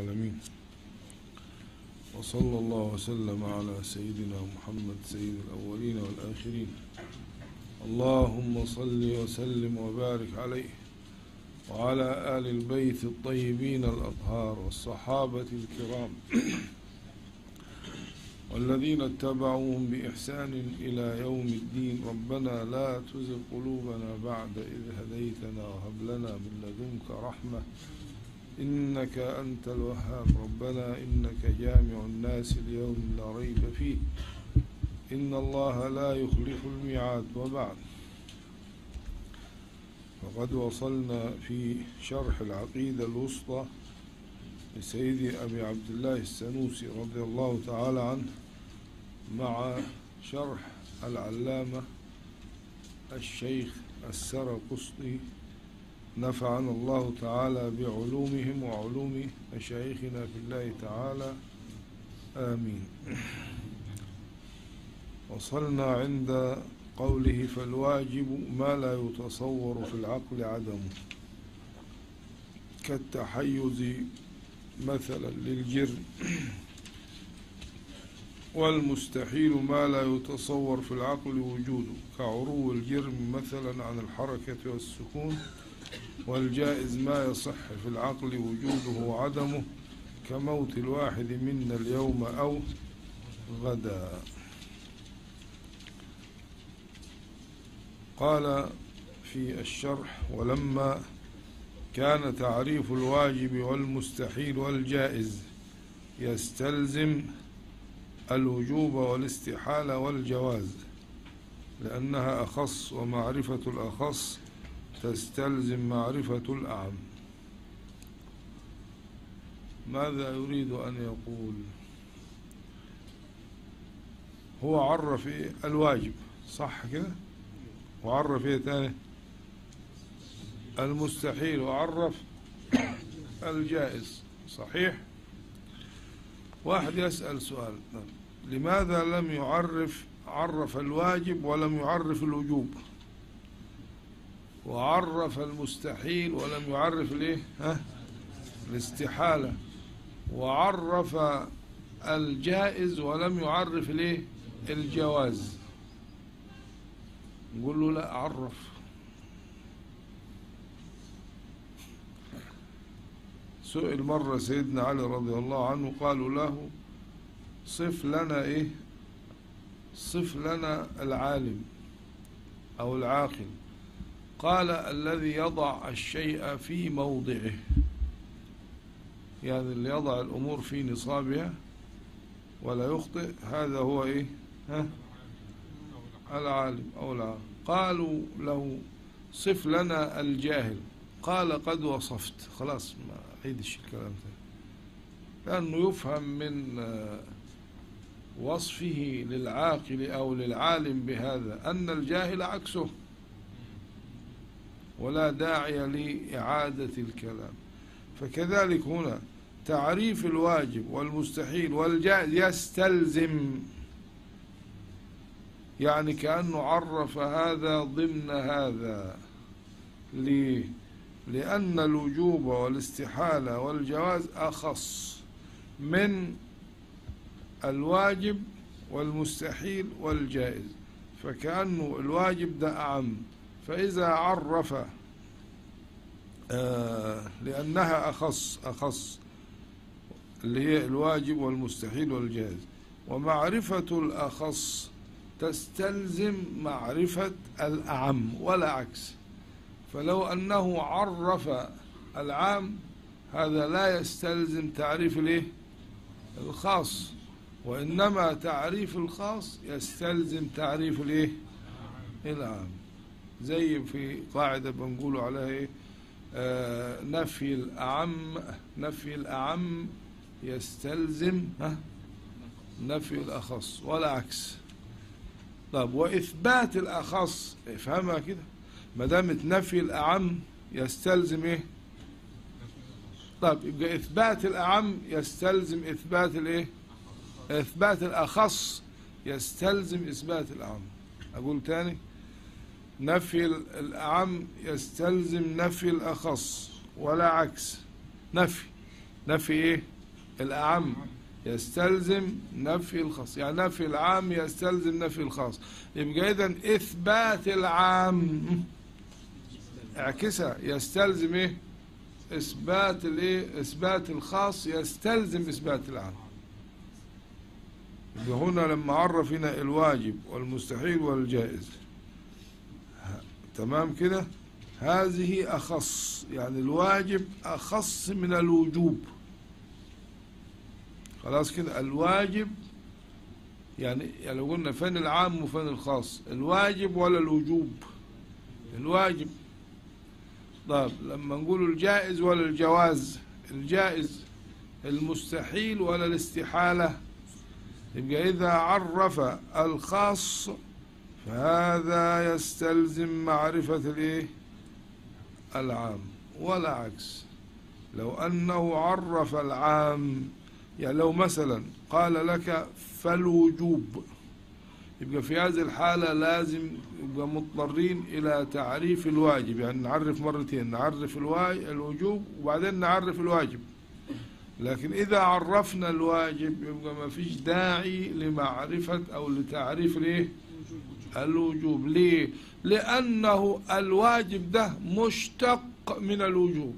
العالمين وصلى الله وسلم على سيدنا محمد سيد الأولين والآخرين اللهم صل وسلم وبارك عليه وعلى آل البيت الطيبين الأطهار والصحابة الكرام والذين اتبعوهم بإحسان إلى يوم الدين ربنا لا تزغ قلوبنا بعد إذ هديتنا وهب لنا من لدنك رحمة إنك أنت الوهاب ربنا إنك جامع الناس اليوم لا ريب فيه إن الله لا يخلف الميعاد وبعد فقد وصلنا في شرح العقيدة الوسطى لسيدي أبي عبد الله السنوسي رضي الله تعالى عنه مع شرح العلامة الشيخ السرقسطي نفعنا الله تعالى بعلومهم وعلوم مشايخنا في الله تعالى آمين وصلنا عند قوله فالواجب ما لا يتصور في العقل عدمه كالتحيز مثلا للجرم والمستحيل ما لا يتصور في العقل وجوده كعرو الجرم مثلا عن الحركة والسكون والجائز ما يصح في العقل وجوده وعدمه كموت الواحد منا اليوم أو غدا قال في الشرح ولما كان تعريف الواجب والمستحيل والجائز يستلزم الوجوب والاستحالة والجواز لأنها أخص ومعرفة الأخص تستلزم معرفة الأعم ماذا يريد أن يقول هو عرف إيه؟ الواجب صح كده وعرف ايه تاني المستحيل وعرف الجائز صحيح واحد يسأل سؤال لماذا لم يعرف عرف الواجب ولم يعرف الوجوب وعرف المستحيل ولم يعرف الايه ها الاستحالة وعرف الجائز ولم يعرف الايه الجواز نقول له لا عرف سئل مرة سيدنا علي رضي الله عنه قالوا له صف لنا ايه صف لنا العالم او العاقل قال الذي يضع الشيء في موضعه يعني اللي يضع الامور في نصابها ولا يخطئ هذا هو ايه ها العالم أو العالم قالوا له صف لنا الجاهل قال قد وصفت خلاص ما عيدش الكلام ده لأنه يفهم من وصفه للعاقل أو للعالم بهذا أن الجاهل عكسه ولا داعي لإعادة الكلام فكذلك هنا تعريف الواجب والمستحيل والجائز يستلزم يعني كأنه عرف هذا ضمن هذا ليه؟ لأن الوجوب والاستحالة والجواز أخص من الواجب والمستحيل والجائز فكأنه الواجب ده أعم فإذا عرف آه لأنها أخص أخص اللي هي الواجب والمستحيل والجائز ومعرفة الأخص تستلزم معرفة الأعم ولا عكس فلو أنه عرف العام هذا لا يستلزم تعريف الايه الخاص وإنما تعريف الخاص يستلزم تعريف الايه العام زي في قاعدة بنقول عليها ايه آه نفي الأعم نفي الأعم يستلزم ها نفي الأخص ولا عكس طب وإثبات الأخص افهمها كده ما دامت نفي الأعم يستلزم إيه؟ طب يبقى إثبات الأعم يستلزم إثبات الإيه؟ إثبات الأخص يستلزم إثبات الأعم أقول تاني نفي الأعم يستلزم نفي الأخص ولا عكس نفي نفي ايه الأعم يستلزم نفي الخاص يعني نفي العام يستلزم نفي الخاص يبقى إذن إثبات العام اعكسها يستلزم ايه اثبات الايه اثبات الخاص يستلزم اثبات العام يبقى هنا لما عرف هنا الواجب والمستحيل والجائز ه- تمام كده هذه أخص يعني الواجب أخص من الوجوب خلاص كده الواجب يعني يعني لو قلنا فين العام وفين الخاص الواجب ولا الوجوب الواجب طيب لما نقول الجائز ولا الجواز الجائز المستحيل ولا الاستحالة يبقى إذا عرف الخاص فهذا يستلزم معرفة الايه العام ولا عكس لو أنه عرف العام يعني لو مثلا قال لك فالوجوب يبقى في هذه الحالة لازم يبقى مضطرين إلى تعريف الواجب يعني نعرف مرتين نعرف الواجب الوجوب وبعدين نعرف الواجب لكن إذا عرفنا الواجب يبقى ما فيش داعي لمعرفة أو لتعريف الإيه الوجوب ليه لأنه الواجب ده مشتق من الوجوب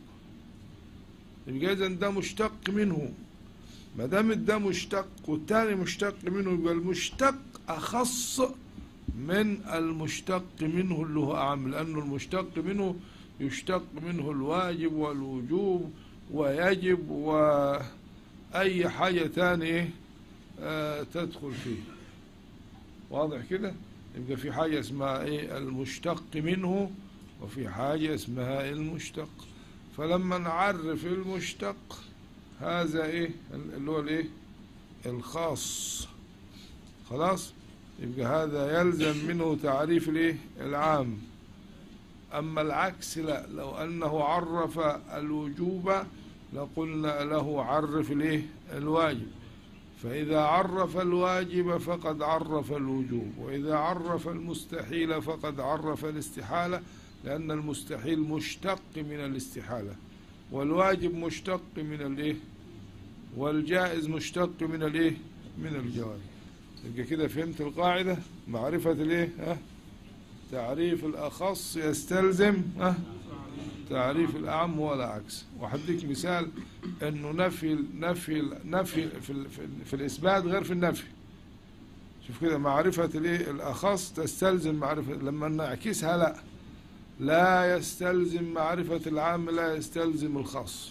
يبقى إذن ده مشتق منه ما دام ده مشتق والتاني مشتق منه يبقى المشتق أخص من المشتق منه اللي هو أعم لأنه المشتق منه يشتق منه الواجب والوجوب ويجب وأي حاجة تانية آه، تدخل فيه واضح كده يبقى في حاجة اسمها ايه المشتق منه وفي حاجة اسمها المشتق فلما نعرف المشتق هذا ايه اللي هو الايه الخاص خلاص يبقى هذا يلزم منه تعريف الايه العام اما العكس لا لو انه عرف الوجوب لقلنا له عرف الايه الواجب فإذا عرف الواجب فقد عرف الوجوب وإذا عرف المستحيل فقد عرف الاستحالة لأن المستحيل مشتق من الاستحالة والواجب مشتق من الايه والجائز مشتق من الايه من الجواز يبقى كده فهمت القاعدة معرفة الايه ها تعريف الأخص يستلزم ها تعريف الأعم ولا عكس وحديك مثال انه نفي نفي نفي في, ال- في, ال- في الاثبات غير في النفي شوف كده معرفة الايه الاخص تستلزم معرفة لما نعكسها لا لا يستلزم معرفة العام لا يستلزم الخاص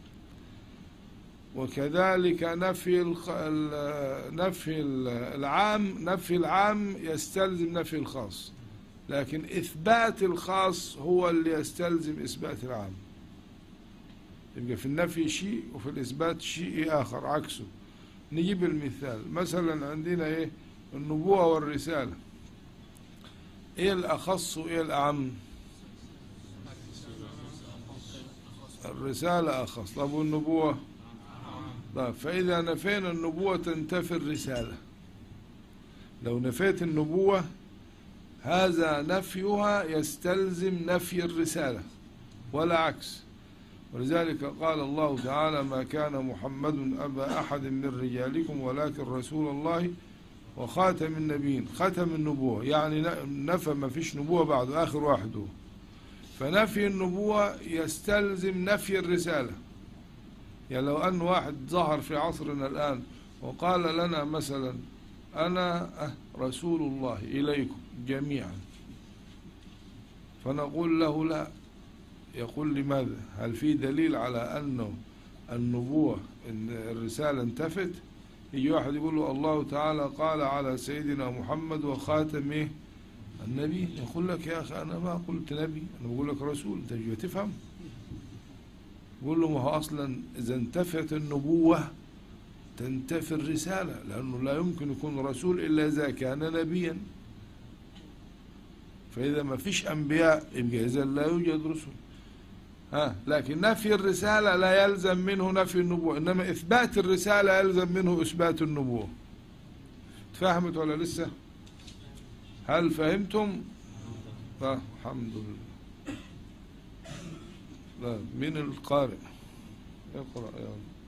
وكذلك نفي الخ... ال- نفي ال- العام نفي العام يستلزم نفي الخاص لكن إثبات الخاص هو اللي يستلزم إثبات العام يبقى في النفي شيء وفي الإثبات شيء آخر عكسه نجيب المثال مثلا عندنا إيه النبوة والرسالة إيه الأخص وإيه الأعم الرسالة أخص طب والنبوة طيب فإذا نفينا النبوة تنتفي الرسالة لو نفيت النبوة هذا نفيها يستلزم نفي الرسالة ولا عكس ولذلك قال الله تعالى ما كان محمد أبا أحد من رجالكم ولكن رسول الله وخاتم النبيين ختم النبوة يعني ن- نفى ما فيش نبوة بعده آخر واحد هو فنفي النبوة يستلزم نفي الرسالة يعني لو أن واحد ظهر في عصرنا الآن وقال لنا مثلا أنا رسول الله إليكم جميعا فنقول له لا يقول لماذا هل في دليل على أنه النبوة إن الرسالة انتفت يجي واحد يقول له الله تعالى قال على سيدنا محمد وخاتم إيه النبي يقول لك يا أخي أنا ما قلت نبي أنا بقول لك رسول أنت مش بتفهم يقول له ما هو أصلا إذا انتفت النبوة تنتفي الرسالة لأنه لا يمكن يكون رسول إلا إذا كان نبيا فإذا ما فيش أنبياء يبقى إذا لا يوجد رسل ها لكن نفي الرسالة لا يلزم منه نفي النبوة إنما إثبات الرسالة يلزم منه إثبات النبوة تفهمت ولا لسه هل فهمتم لا الحمد لله لا من القارئ اقرأ يا رب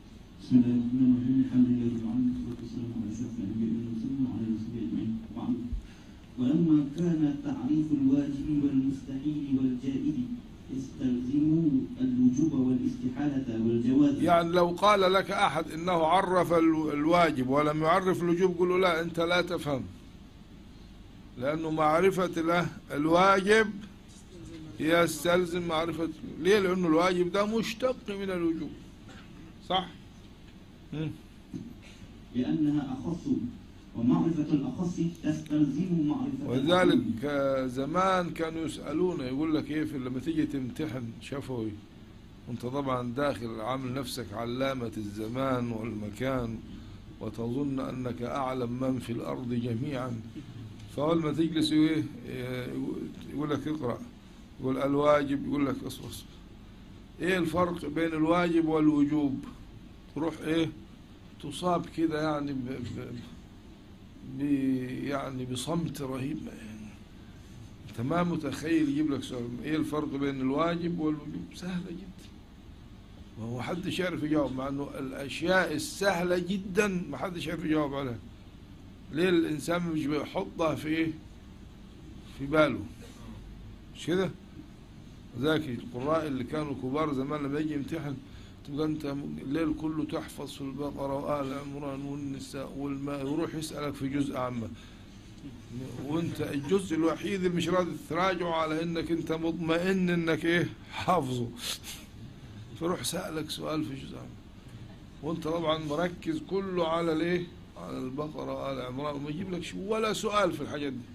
بسم الله الرحمن الرحيم الحمد لله رب العالمين والصلاة والسلام على أشرف الأنبياء والمرسلين وعلى آله وصحبه أجمعين وبعد ولما كان تعريف الواجب والمستحيل والجائز يستلزم الوجوب والاستحالة والجواز يعني لو قال لك أحد إنه عرف ال- الواجب ولم يعرف الوجوب قل له لا أنت لا تفهم لأنه معرفة له الواجب يستلزم معرفة ليه لأنه الواجب ده مشتق من الوجوب صح مم. لأنها أخص ومعرفة الأخص تستلزم معرفة ولذلك الأعم. آه، زمان كانوا يسألون يقول لك ايه في لما تيجي تمتحن شفوي وانت طبعا داخل عامل نفسك علامة الزمان والمكان وتظن انك اعلم من في الارض جميعا فاول ما تجلس ايه آه، يقول لك اقرأ يقول الواجب يقول لك اصبر اصبر ايه الفرق بين الواجب والوجوب تروح ايه تصاب كده يعني ب... ب... ب... يعني بصمت رهيب يعني انت ما متخيل يجيب لك سؤال ايه الفرق بين الواجب والوجوب سهله جدا ما هو حدش يعرف يجاوب مع انه الاشياء السهله جدا ما حدش يعرف يجاوب عليها ليه الانسان مش بيحطها في ايه في باله مش كده ذاك القراء اللي كانوا كبار زمان لما يجي يمتحن تبقى انت الليل كله تحفظ في البقرة وآل عمران والنساء والماء ويروح يسألك في جزء عامة وانت الجزء الوحيد اللي مش راضي تراجعه على انك انت مطمئن انك ايه حافظه فروح سألك سؤال في جزء عامة وانت طبعا مركز كله على الايه على البقرة وآل عمران وما يجيب لك ولا سؤال في الحاجات دي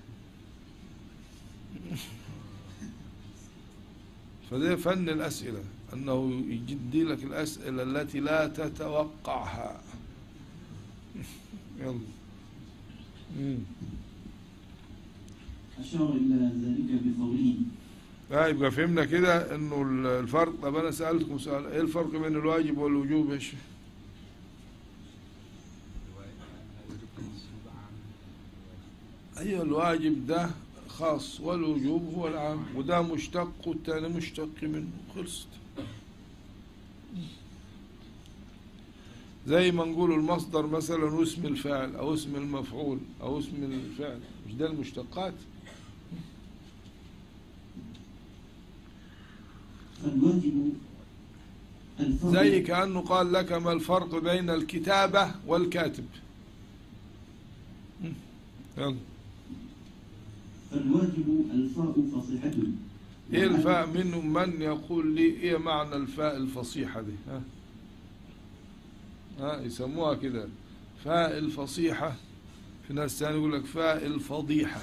فده فن الأسئلة أنه يجدي لك الأسئلة التي لا تتوقعها يلا مم. أشار إلى ذلك بقوله لا يبقى فهمنا كده انه الفرق طب انا سالتكم سؤال ايه الفرق بين الواجب والوجوب يا شيخ؟ ايوه الواجب ده خاص والوجوب هو العام وده مشتق والتاني مشتق منه خلصت زي ما نقول المصدر مثلا واسم الفاعل او اسم المفعول او اسم الفعل مش ده المشتقات فالواجب الفرق زي كأنه قال لك ما الفرق بين الكتابة والكاتب مم. يلا فالواجب الفاء فصيحة ايه الفاء منهم من يقول لي ايه معنى الفاء الفصيحة دي ها ها يسموها كده فاء الفصيحة في ناس تاني يقول لك فاء الفضيحة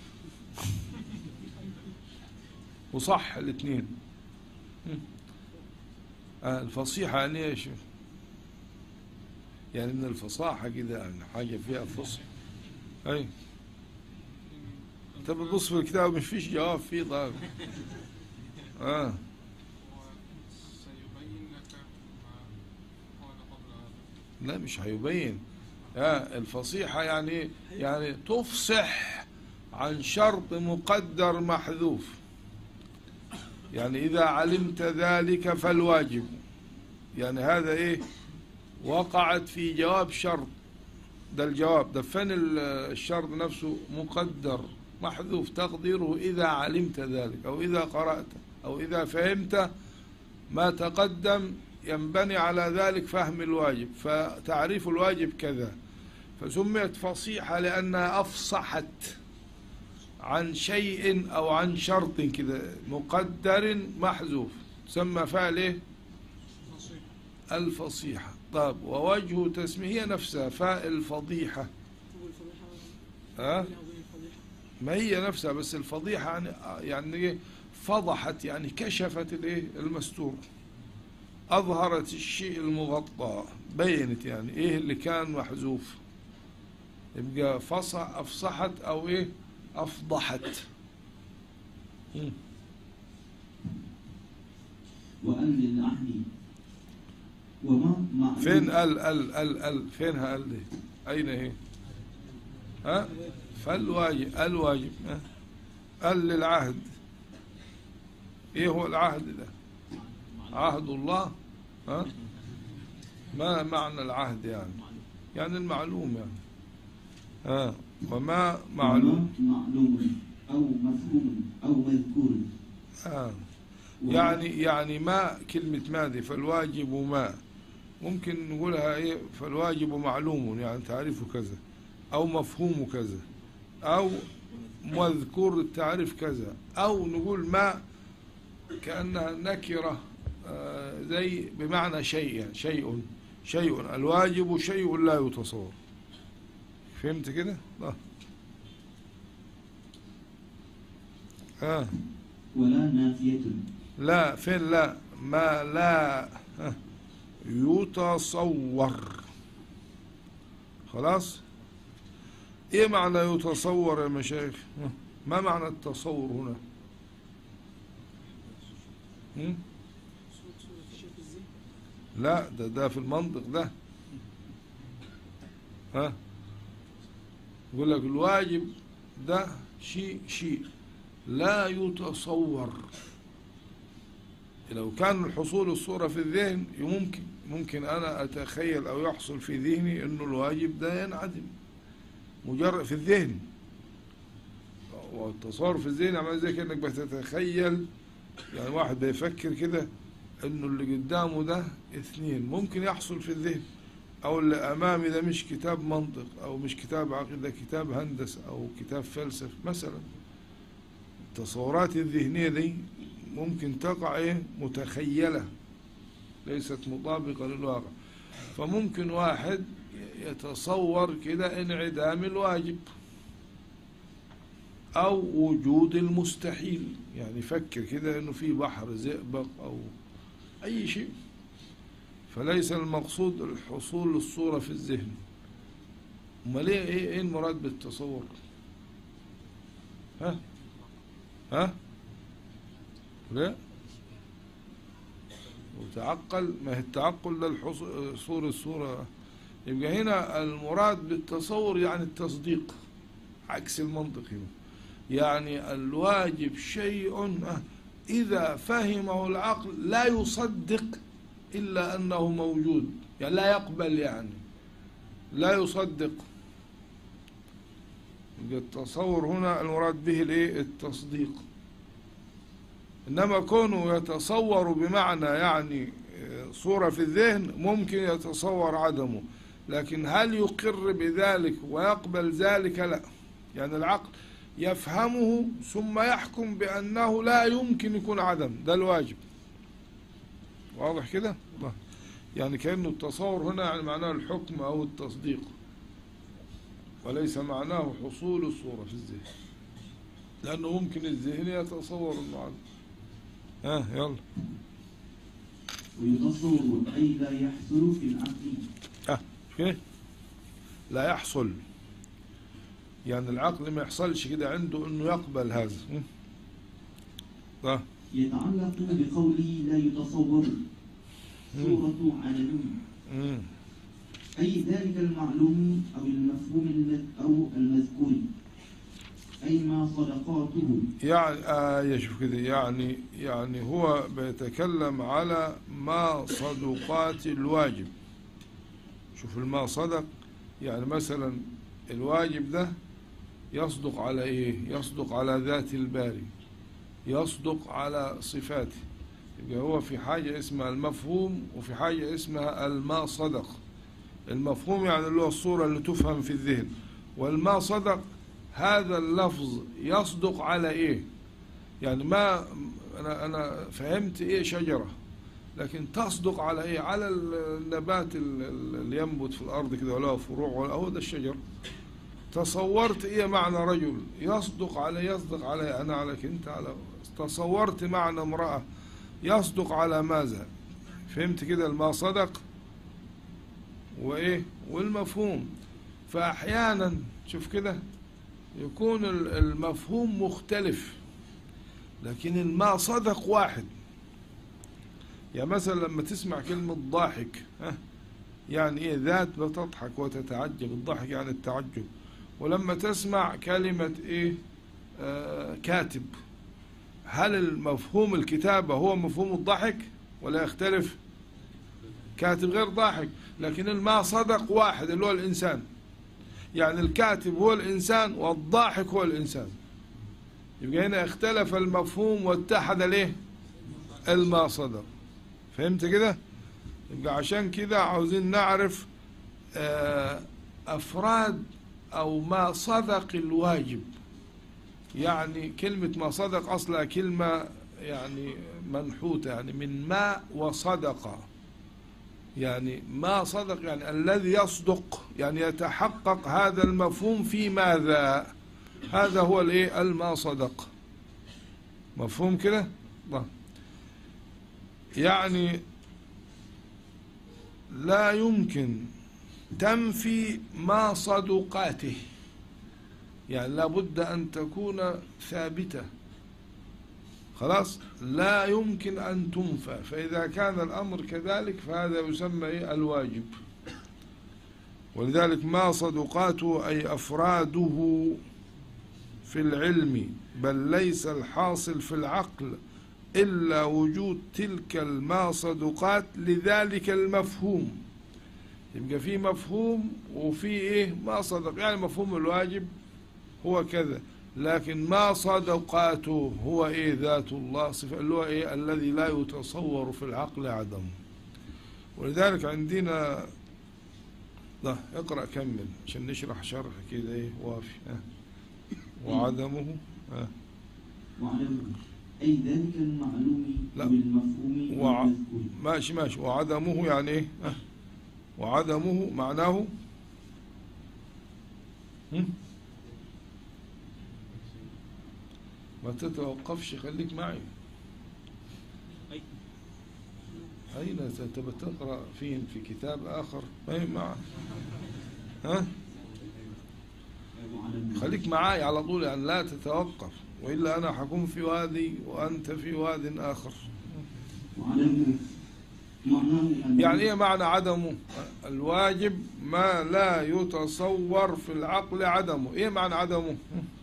وصح الاثنين مم. آه الفصيحة يعني ايه يا شيخ؟ يعني من الفصاحة كده يعني حاجة فيها فصح اي انت بتبص في الكتاب مش فيش جواب فيه طيب اه سيبين لك ما قال قبل هذا لا مش هيبين آه الفصيحة يعني إيه؟ يعني تفصح عن شرط مقدر محذوف يعني إذا علمت ذلك فالواجب يعني هذا إيه وقعت في جواب شرط ده الجواب ده فين ال- الشرط نفسه مقدر محذوف تقديره إذا علمت ذلك أو إذا قرأت أو إذا فهمت ما تقدم ينبني على ذلك فهم الواجب فتعريف الواجب كذا فسميت فصيحة لأنها أفصحت عن شيء أو عن شرط كذا مقدر محذوف تسمى فعل إيه؟ فصيح الفصيحة طيب ووجه تسمية هي نفسها فاء الفضيحة ها؟ ما هي نفسها بس الفضيحة يعني يعني إيه؟ فضحت يعني كشفت الايه المستور أظهرت الشيء المغطى بينت يعني إيه اللي كان محذوف يبقى فصح أفصحت أو إيه أفضحت مم. وأن للعهد وما مع فين ال ال ال ال فينها ال دي أين هي ها فالواجب الواجب ها؟ ال للعهد إيه هو العهد ده عهد الله ها ما معنى العهد يعني يعني المعلوم يعني آه وما معلوم وما معلوم أو مفهوم أو مذكور آه وما- يعني يعني ما كلمة ما دي فالواجب ما ممكن نقولها ايه فالواجب معلوم يعني تعريفه كذا او مفهوم كذا او مذكور التعريف كذا او نقول ما كأنها نكرة آه، زي بمعنى شيء يعني شيء شيء الواجب شيء لا يتصور فهمت كده؟ آه. آه. ولا نافية لا فين لا ما لا ها، يتصور خلاص ايه معنى يتصور يا مشايخ ها، ما معنى التصور هنا هم؟ لا ده ده في المنطق ده ها يقول لك الواجب ده شيء شيء لا يتصور لو كان الحصول الصورة في الذهن ممكن ممكن أنا أتخيل أو يحصل في ذهني أنه الواجب ده ينعدم مجرد في الذهن والتصور في الذهن عمل زي كأنك بتتخيل يعني واحد بيفكر كده أنه اللي قدامه ده اثنين ممكن يحصل في الذهن أو اللي أمامي ده مش كتاب منطق أو مش كتاب عقيدة كتاب هندسة أو كتاب فلسفة مثلا التصورات الذهنية دي ممكن تقع ايه متخيلة ليست مطابقة للواقع فممكن واحد يتصور كده انعدام الواجب أو وجود المستحيل يعني يفكر كده إنه في بحر زئبق أو أي شيء فليس المقصود الحصول للصورة في الذهن أمال إيه إيه إيه المراد بالتصور؟ ها؟ ها؟ لا وتعقل ما هي التعقل ده الحصول الصورة يبقى هنا المراد بالتصور يعني التصديق عكس المنطق هنا يعني الواجب شيء إذا فهمه العقل لا يصدق إلا أنه موجود يعني لا يقبل يعني لا يصدق يبقى التصور هنا المراد به الايه التصديق إنما كونه يتصور بمعنى يعني صورة في الذهن ممكن يتصور عدمه لكن هل يقر بذلك ويقبل ذلك لا يعني العقل يفهمه ثم يحكم بأنه لا يمكن يكون عدم ده الواجب واضح كده يعني كأنه التصور هنا يعني معناه الحكم أو التصديق وليس معناه حصول الصورة في الذهن لأنه ممكن الذهن يتصور أنه عدم ها يلا ويتصور أي لا يحصل في العقل اه كده لا يحصل يعني العقل ما يحصلش كده عنده انه يقبل هذا م? اه يتعلق بقوله لا يتصور صورة عدم مم. أي ذلك المعلوم أو المفهوم الم- أو المذكور أي ما صدقاته يعني آه يشوف كده يعني يعني هو بيتكلم على ما صدقات الواجب شوف الما صدق يعني مثلا الواجب ده يصدق على ايه يصدق على ذات الباري يصدق على صفاته يبقى هو في حاجة اسمها المفهوم وفي حاجة اسمها الما صدق المفهوم يعني اللي هو الصورة اللي تفهم في الذهن والما صدق هذا اللفظ يصدق على ايه يعني ما انا انا فهمت ايه شجرة لكن تصدق على ايه على النبات ال- ال- اللي ينبت في الارض كده ولا فروع ولا هو ده الشجر تصورت ايه معنى رجل يصدق على يصدق على انا عليك انت على تصورت معنى امرأة يصدق على ماذا فهمت كده الما صدق وايه والمفهوم فاحيانا شوف كده يكون ال- المفهوم مختلف لكن الما صدق واحد يعني مثلا لما تسمع كلمة ضاحك ها يعني ايه ذات بتضحك وتتعجب الضحك يعني التعجب ولما تسمع كلمة ايه آه كاتب هل المفهوم الكتابة هو مفهوم الضحك ولا يختلف كاتب غير ضاحك لكن الما صدق واحد اللي هو الإنسان يعني الكاتب هو الإنسان والضاحك هو الإنسان يبقى هنا اختلف المفهوم واتحد ليه الما صدق فهمت كده يبقى عشان كده عاوزين نعرف آه، أفراد أو ما صدق الواجب يعني كلمة ما صدق أصلها كلمة يعني منحوتة يعني من ما وصدق يعني ما صدق يعني الذي يصدق يعني يتحقق هذا المفهوم في ماذا هذا هو الايه الما صدق مفهوم كده طيب. يعني لا يمكن تنفي ما صدقاته يعني لابد أن تكون ثابتة خلاص لا يمكن أن تنفى فإذا كان الأمر كذلك فهذا يسمى إيه؟ الواجب ولذلك ما صدقاته أي أفراده في العلم بل ليس الحاصل في العقل إلا وجود تلك الما صدقات لذلك المفهوم يبقى في مفهوم وفي إيه ما صدق يعني مفهوم الواجب هو كذا لكن ما صدقاته هو إيه ذات الله صفة اللي هو إيه الذي لا يتصور في العقل عدمه ولذلك عندنا لا اقرأ كمل عشان نشرح شرح كده إيه وافي ها. وعدمه ها. وعدمه أي ذلك المعلوم لا. بالمفهوم وع- المذكور ماشي ماشي وعدمه يعني ايه ها. وعدمه معناه هم؟ ما تتوقفش خليك معي أين أنت بتقرأ فين في كتاب آخر أي مع ها وعدمه خليك معاي على طول يعني لا تتوقف وإلا أنا حكون في وادي وأنت في واد آخر وعدمه معناه أن يعني ايه معنى عدمه الواجب ما لا يتصور في العقل عدمه ايه معنى عدمه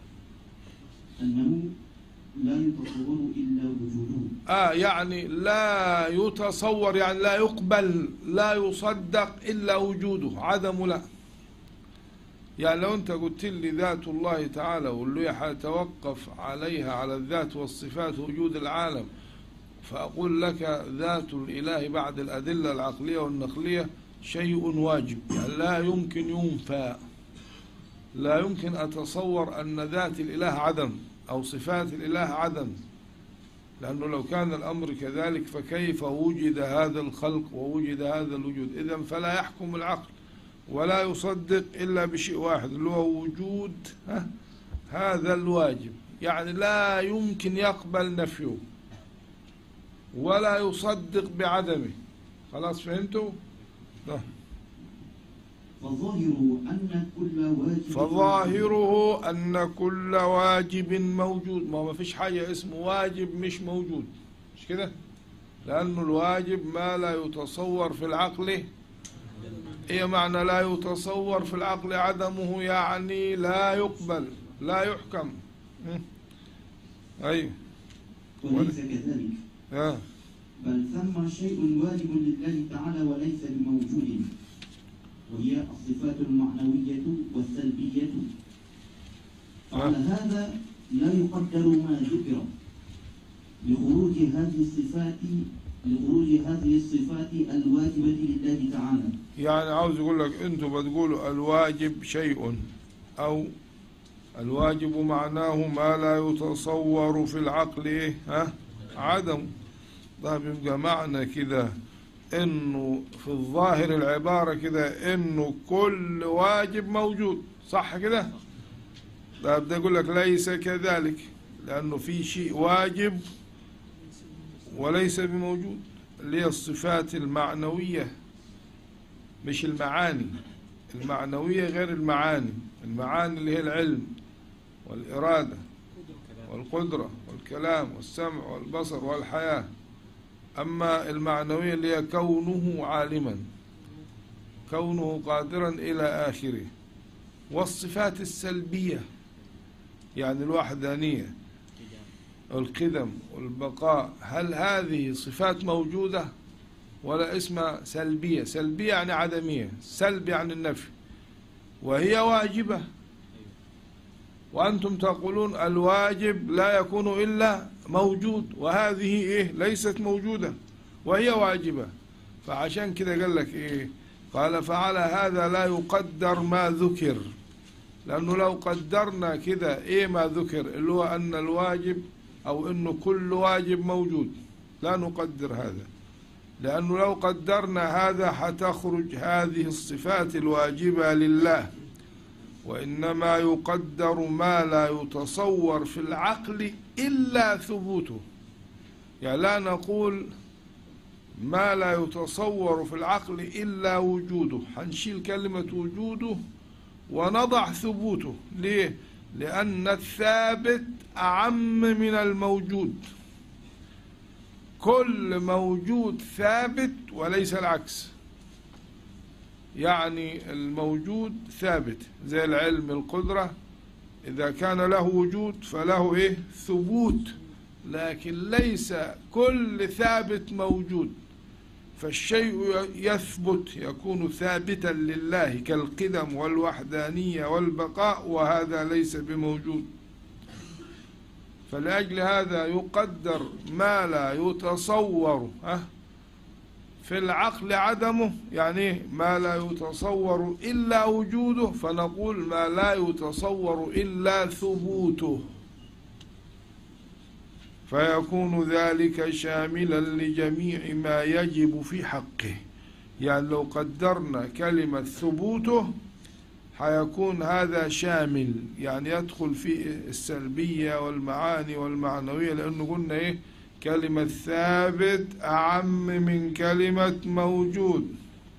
أنه لا يتصور إلا وجوده اه يعني لا يتصور يعني لا يقبل لا يصدق الا وجوده عدمه لا يعني لو انت قلت لي ذات الله تعالى واللي حيتوقف عليها على الذات والصفات وجود العالم فأقول لك ذات الإله بعد الأدلة العقلية والنقلية شيء واجب يعني لا يمكن ينفى لا يمكن أتصور أن ذات الإله عدم أو صفات الإله عدم لأنه لو كان الأمر كذلك فكيف وجد هذا الخلق ووجد هذا الوجود إذا فلا يحكم العقل ولا يصدق إلا بشيء واحد اللي هو وجود ها هذا الواجب يعني لا يمكن يقبل نفيه ولا يصدق بعدمه خلاص فهمتوا ده. فظاهره أن كل واجب فظاهره أن كل واجب موجود ما ما فيش حاجة اسمه واجب مش موجود مش كده لأنه الواجب ما لا يتصور في العقل إيه معنى لا يتصور في العقل عدمه يعني لا يقبل لا يحكم م. أيوه وليس كذلك آه. بل ثم شيء واجب لله تعالى وليس بموجود وهي الصفات المعنوية والسلبية وعلى هذا لا يقدر ما ذكر لخروج هذه الصفات لخروج هذه الصفات الواجبة لله تعالى يعني عاوز يقول لك انتم بتقولوا الواجب شيء او الواجب معناه ما لا يتصور في العقل ايه ها عدم طيب يبقى معنى كده انه في الظاهر العبارة كده انه كل واجب موجود صح كده طيب ده يقول لك ليس كذلك لانه في شيء واجب وليس بموجود اللي هي الصفات المعنويه مش المعاني المعنوية غير المعاني المعاني اللي هي العلم والإرادة والقدرة والكلام والسمع والبصر والحياة أما المعنوية اللي هي كونه عالما كونه قادرا إلى آخره والصفات السلبية يعني الوحدانية القدم والبقاء هل هذه صفات موجودة ولا اسمها سلبية سلبية يعني عدمية سلب يعني النفي وهي واجبة وأنتم تقولون الواجب لا يكون إلا موجود وهذه إيه ليست موجودة وهي واجبة فعشان كده قال لك إيه قال فعلى هذا لا يقدر ما ذكر لأنه لو قدرنا كده إيه ما ذكر اللي هو أن الواجب أو أنه كل واجب موجود لا نقدر هذا لأنه لو قدرنا هذا حتخرج هذه الصفات الواجبة لله وإنما يقدر ما لا يتصور في العقل إلا ثبوته يعني لا نقول ما لا يتصور في العقل إلا وجوده حنشيل كلمة وجوده ونضع ثبوته ليه؟ لأن الثابت أعم من الموجود كل موجود ثابت وليس العكس يعني الموجود ثابت زي العلم القدرة إذا كان له وجود فله إيه ثبوت لكن ليس كل ثابت موجود فالشيء يثبت يكون ثابتا لله كالقدم والوحدانية والبقاء وهذا ليس بموجود فلأجل هذا يقدر ما لا يتصور ها في العقل عدمه يعني ما لا يتصور إلا وجوده فنقول ما لا يتصور إلا ثبوته فيكون ذلك شاملا لجميع ما يجب في حقه يعني لو قدرنا كلمة ثبوته حيكون هذا شامل يعني يدخل فيه السلبية والمعاني والمعنوية لأنه قلنا إيه كلمة ثابت أعم من كلمة موجود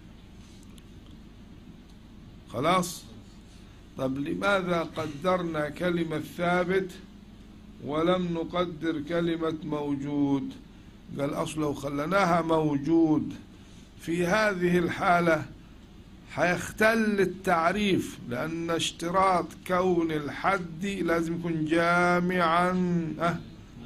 خلاص طب لماذا قدرنا كلمة ثابت ولم نقدر كلمة موجود قال أصل لو خلناها موجود في هذه الحالة حيختل التعريف لأن اشتراط كون الحد لازم يكون جامعا أه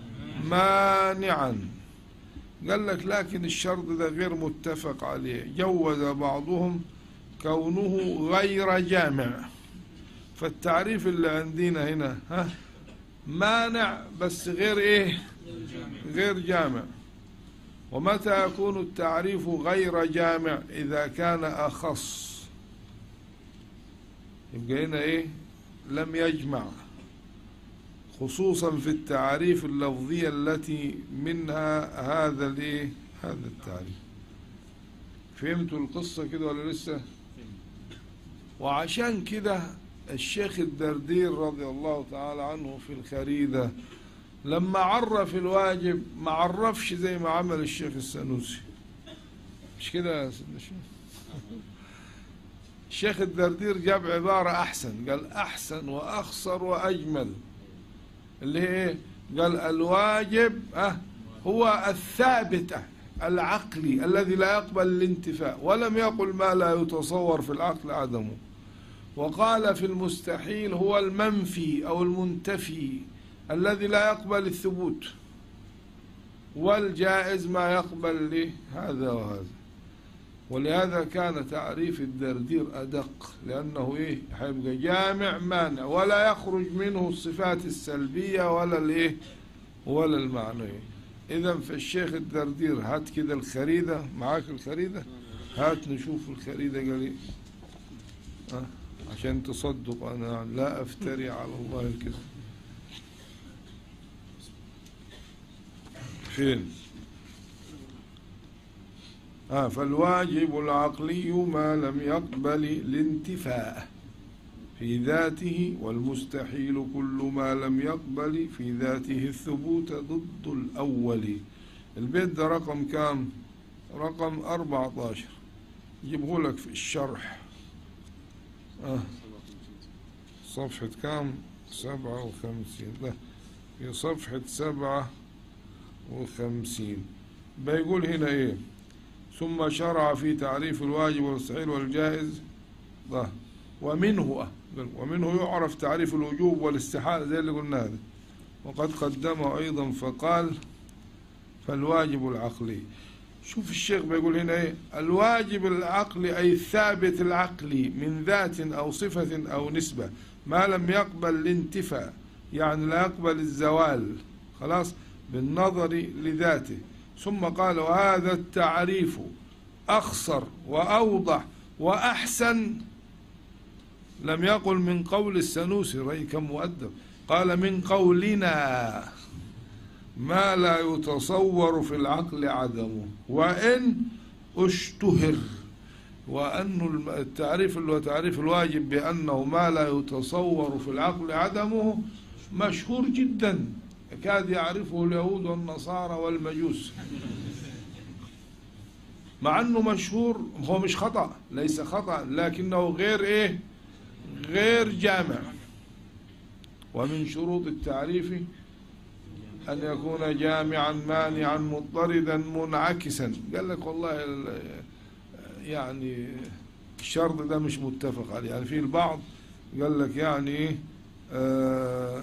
مانعا قال لك لكن الشرط ده غير متفق عليه جوز بعضهم كونه غير جامع فالتعريف اللي عندنا هنا ها مانع بس غير ايه غير جامع ومتى يكون التعريف غير جامع اذا كان اخص يبقى هنا ايه لم يجمع خصوصا في التعاريف اللفظية التي منها هذا الايه هذا التعريف فهمتوا القصة كده ولا لسه وعشان كده الشيخ الدردير رضي الله تعالى عنه في الخريدة لما عرف الواجب ما عرفش زي ما عمل الشيخ السنوسي مش كده يا سيدنا الشيخ الشيخ الدردير جاب عبارة أحسن قال أحسن وأخصر وأجمل اللي هي إيه؟ قال الواجب أه هو الثابت العقلي الذي لا يقبل الانتفاء ولم يقل ما لا يتصور في العقل عدمه وقال في المستحيل هو المنفي أو المنتفي الذي لا يقبل الثبوت والجائز ما يقبل له هذا وهذا ولهذا كان تعريف الدردير أدق لأنه إيه حيبقى جامع مانع ولا يخرج منه الصفات السلبية ولا الإيه ولا المعنوية إذا فالشيخ الدردير هات كده الخريدة معاك الخريدة هات نشوف الخريدة قال إيه أه؟ عشان تصدق أنا لا أفتري على الله الكذب فين آه فالواجب العقلي ما لم يقبل الانتفاء في ذاته والمستحيل كل ما لم يقبل في ذاته الثبوت ضد الأول البيت ده رقم كام رقم 14 جيبه لك في الشرح آه. صفحة كام سبعة وخمسين ده في صفحة سبعة وخمسين بيقول هنا ايه ثم شرع في تعريف الواجب والمستحيل والجائز ده ومنه ومنه يعرف تعريف الوجوب والاستحالة زي اللي قلنا هذا وقد قدمه أيضا فقال فالواجب العقلي شوف الشيخ بيقول هنا ايه الواجب العقلي اي الثابت العقلي من ذات او صفة او نسبة ما لم يقبل الانتفاء يعني لا يقبل الزوال خلاص بالنظر لذاته ثم قال وهذا التعريف اخصر واوضح واحسن لم يقل من قول السنوسي رأي كم مؤدب قال من قولنا ما لا يتصور في العقل عدمه وإن اشتهر وأن التعريف اللي هو تعريف الواجب بأنه ما لا يتصور في العقل عدمه مشهور جدا يكاد يعرفه اليهود والنصارى والمجوس مع أنه مشهور هو مش خطأ ليس خطأ لكنه غير إيه غير جامع ومن شروط التعريف أن يكون جامعا مانعا مضطردا منعكسا قال لك والله ال- يعني الشرط ده مش متفق عليه يعني في البعض قال لك يعني ايه آه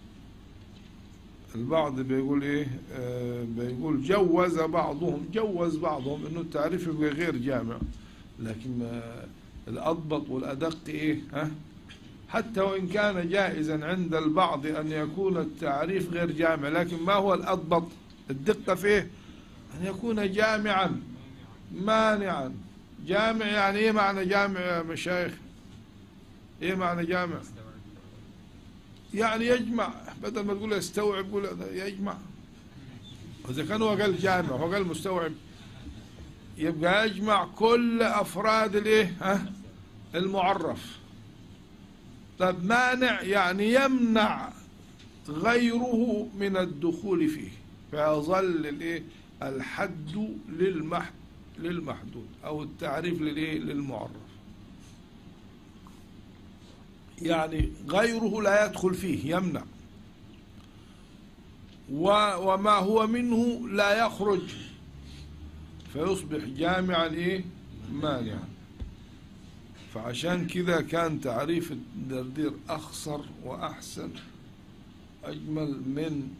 البعض بيقول ايه آه بيقول جوز بعضهم جوز بعضهم انه التعريف يبقى غير جامع لكن آه الاضبط والادق ايه ها حتى وإن كان جائزا عند البعض أن يكون التعريف غير جامع لكن ما هو الأضبط الدقة فيه أن يكون جامعا مانعا جامع يعني إيه معنى جامع يا مشايخ إيه معنى جامع يعني يجمع بدل ما تقول يستوعب قول يجمع إذا كان هو قال جامع هو قال مستوعب يبقى يجمع كل أفراد الإيه ها المعرف طب مانع يعني يمنع غيره من الدخول فيه فيظل الايه الحد للمح للمحدود او التعريف للايه للمعرف يعني غيره لا يدخل فيه يمنع و- وما هو منه لا يخرج فيصبح جامعا ايه مانعا فعشان كذا كان تعريف الدردير أخصر وأحسن أجمل من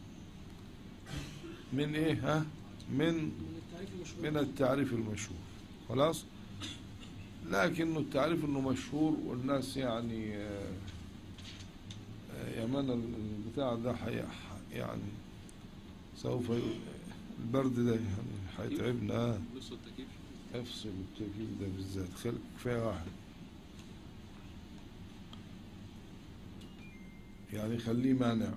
من إيه ها من من التعريف المشهور خلاص لكنه التعريف انه مشهور والناس يعني آه، آه، يا من البتاع ده حي يعني سوف ي- البرد ده يعني حيتعبنا آه. بص التكييف افصل التكييف ده بالذات خلق كفايه واحد يعني خليه مانع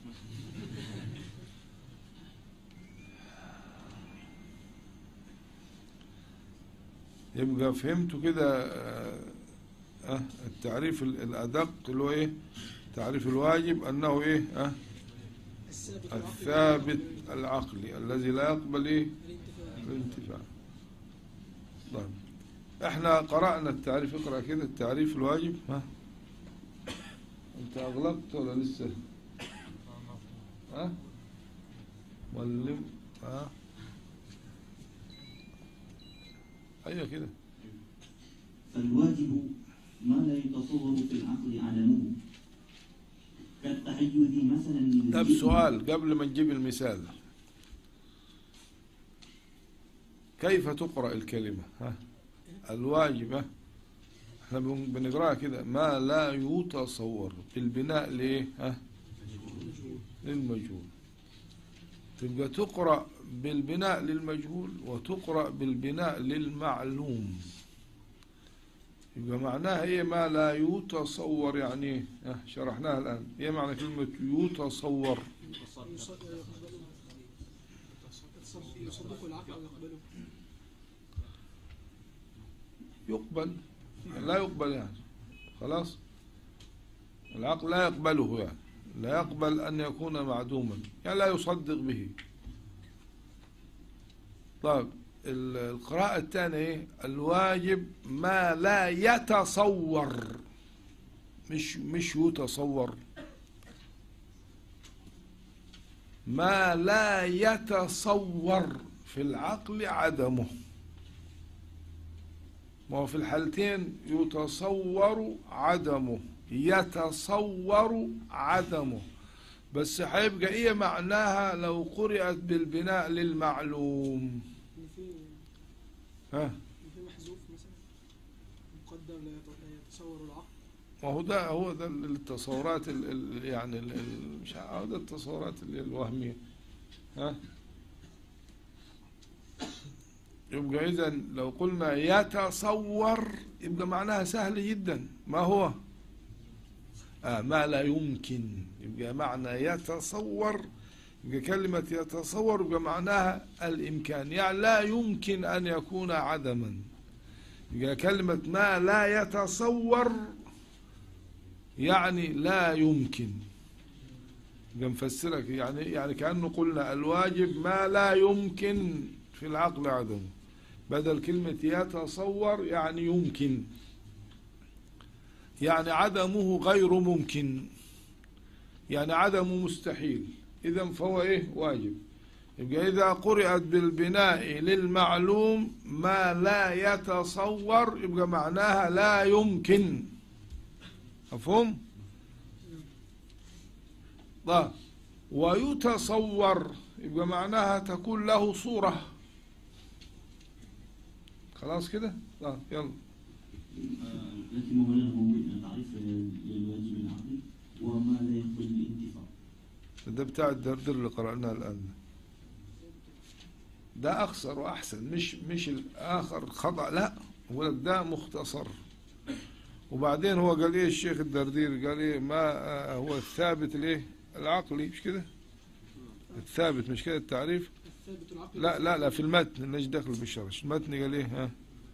يبقى فهمتوا كده آه، آه، التعريف ال- الأدق اللي هو إيه تعريف الواجب أنه إيه آه، الثابت العقلي الذي لا يقبل إيه الانتفاع طيب احنا قرأنا التعريف اقرأ كده التعريف الواجب ها انت اغلقت ولا لسه ها معلم ها ايوه كده فالواجب ما لا يتصور في العقل عدمه كالتحيز مثلا من طب الجسم. سؤال قبل ما نجيب المثال كيف تقرأ الكلمة ها الواجبة احنا بن- بنقراها كده ما لا يتصور بالبناء ليه ها للمجهول تبقى تقرأ بالبناء للمجهول وتقرأ بالبناء للمعلوم يبقى معناها ايه ما لا يتصور يعني ايه ها، شرحناها الآن ايه معنى كلمة يتصور يصدق العقل او يقبله يقبل يعني لا يقبل يعني خلاص العقل لا يقبله يعني لا يقبل أن يكون معدوما يعني لا يصدق به طيب ال- القراءة الثانية إيه؟ الواجب ما لا يتصور مش مش يتصور ما لا يتصور في العقل عدمه ما هو في الحالتين يتصور عدمه يتصور عدمه بس هيبقى ايه معناها لو قرأت بالبناء للمعلوم ان في ها في محذوف مثلا مقدر لا يت- لا يتصور العقل ما هو ده هو ده التصورات ال ال يعني ال ال مش عارف، هو ده التصورات اللي الوهمية ها يبقى إذا لو قلنا يتصور يبقى معناها سهل جدا ما هو آه ما لا يمكن يبقى معنى يتصور يبقى كلمة يتصور يبقى معناها الإمكان يعني لا يمكن أن يكون عدما يبقى كلمة ما لا يتصور يعني لا يمكن يبقى نفسرك يعني يعني كأنه قلنا الواجب ما لا يمكن في العقل عدمه بدل كلمة يتصور يعني يمكن يعني عدمه غير ممكن يعني عدمه مستحيل إذا فهو إيه واجب يبقى إذا قرأت بالبناء للمعلوم ما لا يتصور يبقى معناها لا يمكن مفهوم؟ طيب ويتصور يبقى معناها تكون له صورة خلاص كده؟ طيب يلا آه، لكن مولانا موجود تعريف للواجب العقلي وما لا يقبل الانتفاع ده بتاع الدردر اللي قرأناه الآن ده أقصر وأحسن مش مش الآخر خطأ لا هو ده مختصر وبعدين هو قال إيه الشيخ الدردير قال إيه ما آه، هو الثابت الإيه العقلي مش كده الثابت مش كده التعريف الثابت العقل لا لا لا في المتن ليش دخل بالشرش المتن قال إيه ها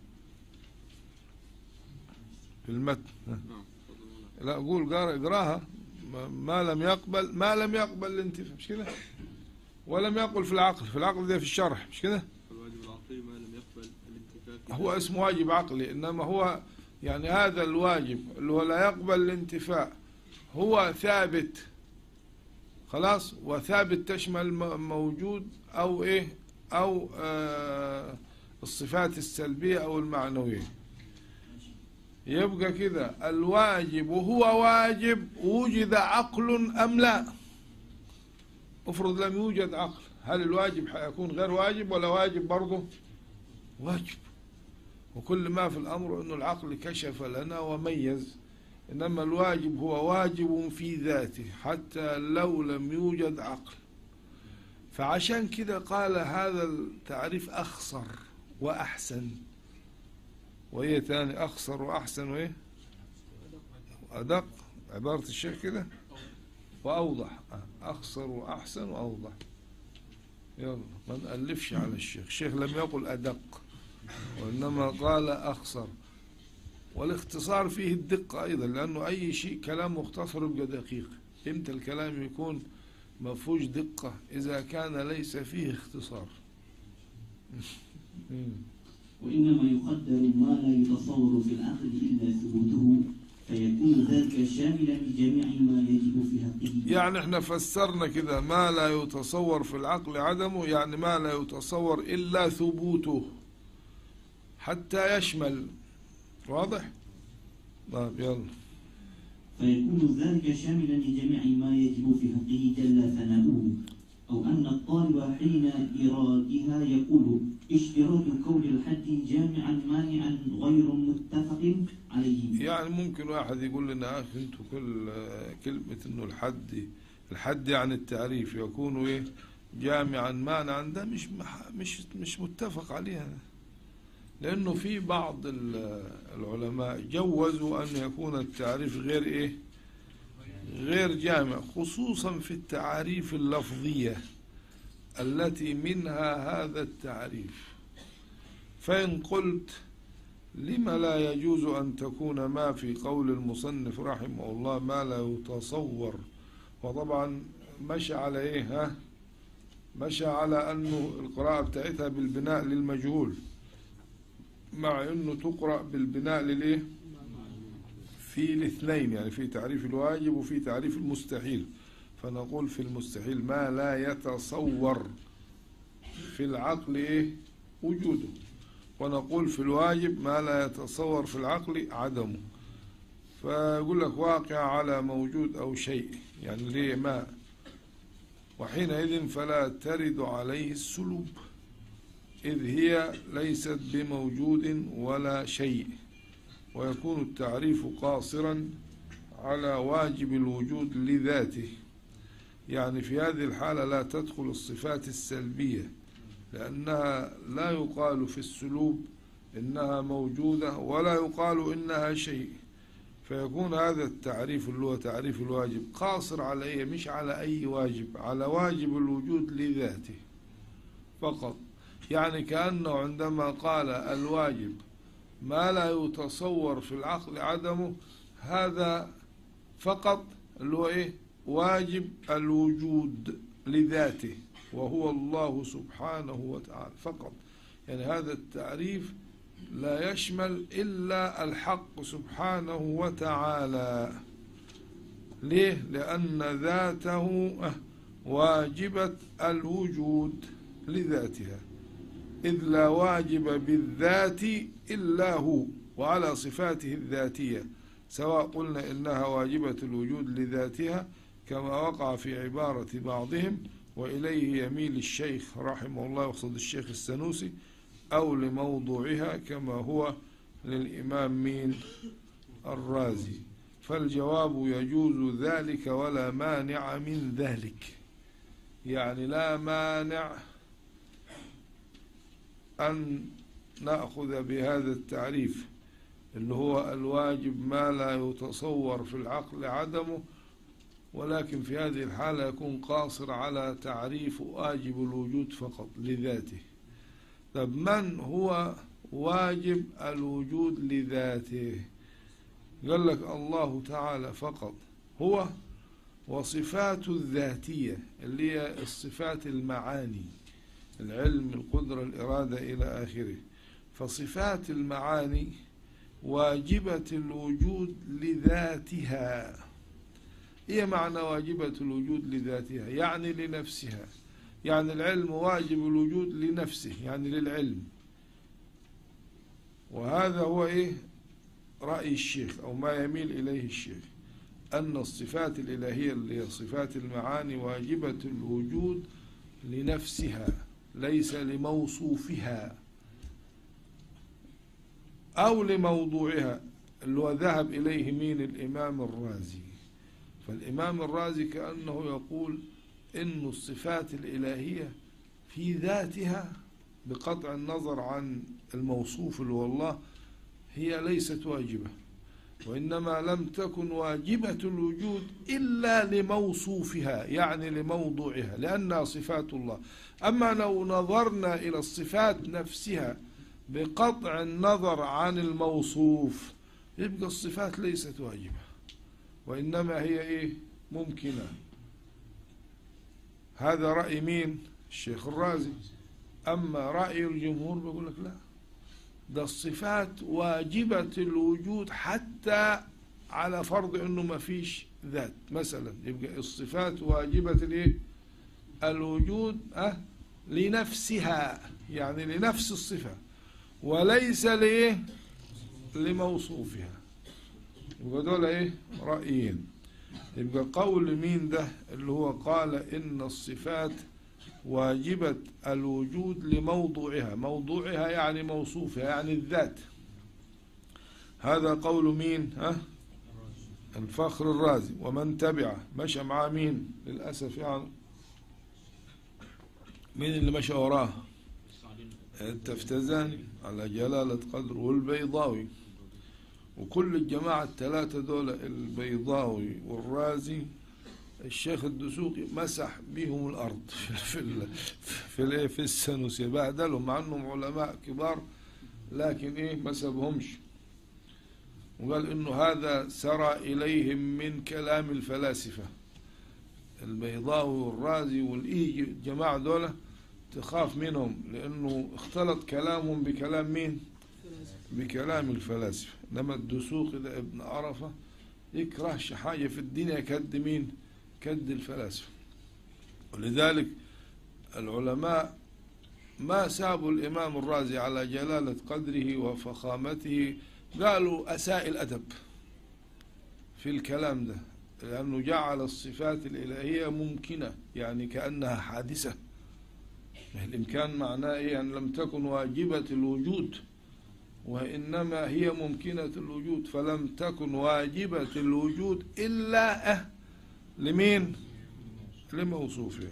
في المتن ها. نعم تفضل مولانا. لا قول قرا اقراها ما- ما لم يقبل ما لم يقبل الانتفاع مش كده ولم يقبل في العقل في العقل ده في الشرح مش كده فالواجب العقلي ما لم يقبل الانتفاع في هو ذاته. اسمه واجب عقلي انما هو يعني هذا الواجب اللي هو لا يقبل الانتفاع هو ثابت خلاص وثابت تشمل م- موجود او ايه او آه الصفات السلبية او المعنوية يبقى كده الواجب هو واجب وجد عقل ام لا افرض لم يوجد عقل هل الواجب حيكون غير واجب ولا واجب برضه واجب وكل ما في الأمر أن العقل كشف لنا وميز إنما الواجب هو واجب في ذاته حتى لو لم يوجد عقل فعشان كده قال هذا التعريف أخصر وأحسن وهي تاني أخصر وأحسن وإيه أدق عبارة الشيخ كده وأوضح آه، أخصر وأحسن وأوضح يلا ما نألفش على الشيخ الشيخ لم يقل أدق وإنما قال أخصر والاختصار فيه الدقة أيضا لأنه أي شيء كلام مختصر يبقى دقيق إمتى الكلام يكون ما فيهوش دقة إذا كان ليس فيه اختصار مم. وإنما يقدر ما لا يتصور في العقل إلا ثبوته فيكون ذلك شاملا لجميع ما يجب في حقه يعني احنا فسرنا كده ما لا يتصور في العقل عدمه يعني ما لا يتصور إلا ثبوته حتى يشمل واضح طيب يلا فيكون ذلك شاملا لجميع ما يجب في حقه جل ثناؤه أو أن الطالب حين إرادها يقول اشتراط كون الحد جامعا مانعا غير متفق عليه يعني ممكن واحد يقول لنا يا اخي انتوا كل كلمة انه الحد الحد يعني التعريف يكون ايه جامعا مانعا ده مش مح- مش مش متفق عليها لانه في بعض ال- العلماء جوزوا ان يكون التعريف غير ايه غير جامع خصوصا في التعاريف اللفظية التي منها هذا التعريف فإن قلت لم لا يجوز أن تكون ما في قول المصنف رحمه الله ما لا يتصور وطبعا مشى على إيه ها مشى على أنه القراءة بتاعتها بالبناء للمجهول مع أنه تقرأ بالبناء للإيه في الاثنين يعني في تعريف الواجب وفي تعريف المستحيل فنقول في المستحيل ما لا يتصور في العقل إيه وجوده ونقول في الواجب ما لا يتصور في العقل عدمه فيقول لك واقع على موجود أو شيء يعني ليه ما وحينئذ فلا ترد عليه السلوب إذ هي ليست بموجود ولا شيء ويكون التعريف قاصرا على واجب الوجود لذاته يعني في هذه الحالة لا تدخل الصفات السلبية لأنها لا يقال في السلوب إنها موجودة ولا يقال إنها شيء فيكون هذا التعريف اللي هو تعريف الواجب قاصر على إيه مش على أي واجب على واجب الوجود لذاته فقط يعني كأنه عندما قال الواجب ما لا يتصور في العقل عدمه هذا فقط اللي هو إيه واجب الوجود لذاته وهو الله سبحانه وتعالى فقط يعني هذا التعريف لا يشمل إلا الحق سبحانه وتعالى ليه؟ لأن ذاته واجبة الوجود لذاتها إذ لا واجب بالذات إلا هو وعلى صفاته الذاتية سواء قلنا إنها واجبة الوجود لذاتها كما وقع في عبارة بعضهم وإليه يميل الشيخ رحمه الله يقصد الشيخ السنوسي أو لموضوعها كما هو للإمام مين الرازي فالجواب يجوز ذلك ولا مانع من ذلك يعني لا مانع أن نأخذ بهذا التعريف اللي هو الواجب ما لا يتصور في العقل عدمه ولكن في هذه الحالة يكون قاصر على تعريف واجب الوجود فقط لذاته طب من هو واجب الوجود لذاته قال لك الله تعالى فقط هو وصفاته الذاتية اللي هي الصفات المعاني العلم القدرة الإرادة إلى آخره فصفات المعاني واجبة الوجود لذاتها هي معنى واجبة الوجود لذاتها يعني لنفسها يعني العلم واجب الوجود لنفسه يعني للعلم وهذا هو إيه رأي الشيخ أو ما يميل إليه الشيخ أن الصفات الإلهية اللي هي صفات المعاني واجبة الوجود لنفسها ليس لموصوفها أو لموضوعها اللي هو ذهب إليه مين الإمام الرازي فالإمام الرازي كأنه يقول إن الصفات الإلهية في ذاتها بقطع النظر عن الموصوف اللي هو الله هي ليست واجبة وإنما لم تكن واجبة الوجود إلا لموصوفها يعني لموضوعها لأنها صفات الله أما لو نظرنا إلى الصفات نفسها بقطع النظر عن الموصوف يبقى الصفات ليست واجبة وإنما هي إيه ممكنة هذا رأي مين الشيخ الرازي أما رأي الجمهور بيقول لك لا ده الصفات واجبة الوجود حتى على فرض انه ما فيش ذات مثلا يبقى الصفات واجبة الايه الوجود أه لنفسها يعني لنفس الصفة وليس لايه لموصوفها يبقى دول ايه رأيين يبقى قول مين ده اللي هو قال ان الصفات واجبة الوجود لموضوعها موضوعها يعني موصوفها يعني الذات هذا قول مين ها الفخر الرازي ومن تبعه مشى مع مين للأسف يعني مين اللي مشى وراه التفتزاني على جلالة قدر والبيضاوي وكل الجماعة الثلاثة دول البيضاوي والرازي الشيخ الدسوقي مسح بهم الارض في في في, في, في السنوسية بهدلهم مع انهم علماء كبار لكن ايه ما سابهمش وقال انه هذا سرى اليهم من كلام الفلاسفة البيضاوي والرازي والايجي الجماعة دول تخاف منهم لانه اختلط كلامهم بكلام مين بكلام الفلاسفة انما الدسوقي ده ابن عرفة يكرهش حاجة في الدنيا كد مين كد الفلاسفة ولذلك العلماء ما سابوا الإمام الرازي على جلالة قدره وفخامته قالوا أساء الأدب في الكلام ده لأنه جعل الصفات الإلهية ممكنة يعني كأنها حادثة الإمكان معناه إيه أن لم تكن واجبة الوجود وإنما هي ممكنة الوجود فلم تكن واجبة الوجود إلا أه لمين لموصوفها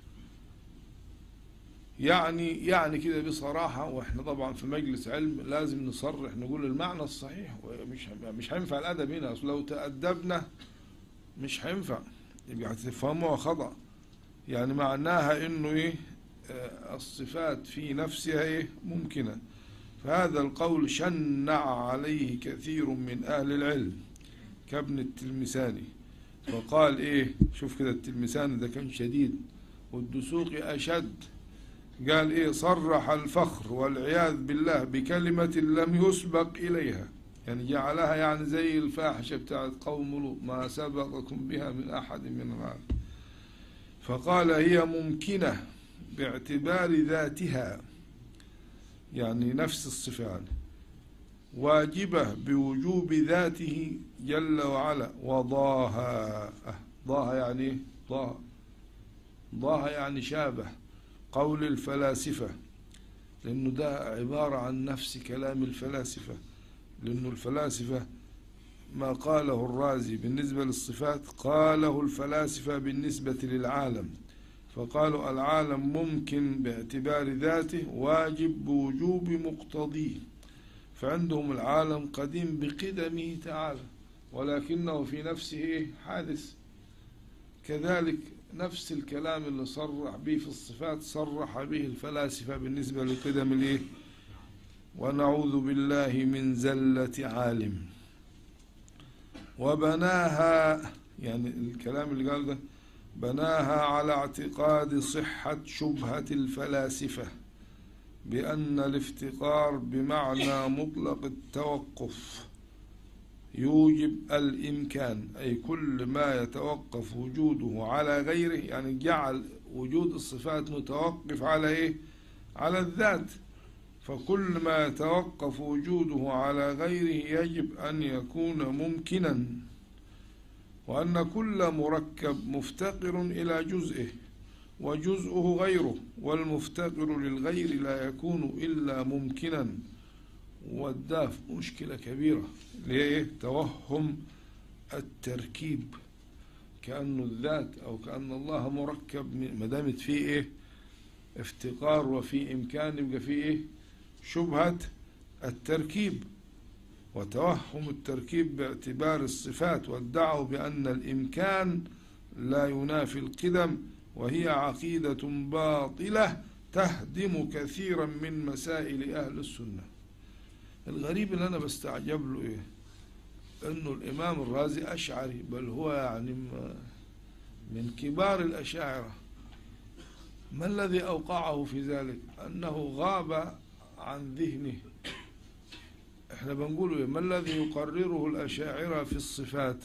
يعني يعني كده بصراحة واحنا طبعا في مجلس علم لازم نصرح نقول المعنى الصحيح ومش مش هينفع الأدب هنا أصل لو تأدبنا مش هينفع يبقى هتفهموها خطأ يعني معناها انه ايه آه، الصفات في نفسها ايه ممكنة فهذا القول شنع عليه كثير من أهل العلم كابن التلمساني فقال ايه شوف كده التلمساني ده كان شديد والدسوقي أشد قال ايه صرح الفخر والعياذ بالله بكلمة لم يسبق إليها يعني جعلها يعني زي الفاحشة بتاعت قوم لوط ما سبقكم بها من أحد من العالم فقال هي ممكنة باعتبار ذاتها يعني نفس الصفات واجبة بوجوب ذاته جل وعلا وضاها أه، ضاها يعني إيه؟ ضاها ضاها يعني شابه قول الفلاسفة لأنه ده عبارة عن نفس كلام الفلاسفة لأنه الفلاسفة ما قاله الرازي بالنسبة للصفات قاله الفلاسفة بالنسبة للعالم فقالوا العالم ممكن باعتبار ذاته واجب بوجوب مقتضيه فعندهم العالم قديم بقدمه تعالى ولكنه في نفسه حادث كذلك نفس الكلام اللي صرح به في الصفات صرح به الفلاسفة بالنسبة لقدم الايه ونعوذ بالله من زلة عالم وبناها يعني الكلام اللي قال ده بناها على اعتقاد صحة شبهة الفلاسفة بأن الافتقار بمعنى مطلق التوقف يوجب الإمكان أي كل ما يتوقف وجوده على غيره يعني جعل وجود الصفات متوقف على إيه؟ على الذات فكل ما يتوقف وجوده على غيره يجب أن يكون ممكنا وأن كل مركب مفتقر إلى جزئه وجزءه غيره والمفتقر للغير لا يكون إلا ممكنا والداف مشكلة كبيرة ليه توهم التركيب كأنه الذات أو كأن الله مركب ما دامت فيه إيه افتقار وفي إمكان يبقى فيه إيه شبهة التركيب وتوهم التركيب باعتبار الصفات وادعوا بأن الإمكان لا ينافي القدم وهي عقيدة باطلة تهدم كثيرا من مسائل أهل السنة الغريب اللي أنا بستعجب له إيه أنه الإمام الرازي أشعري بل هو يعني من كبار الأشاعرة ما الذي أوقعه في ذلك أنه غاب عن ذهنه احنا بنقول إيه؟ ما الذي يقرره الأشاعرة في الصفات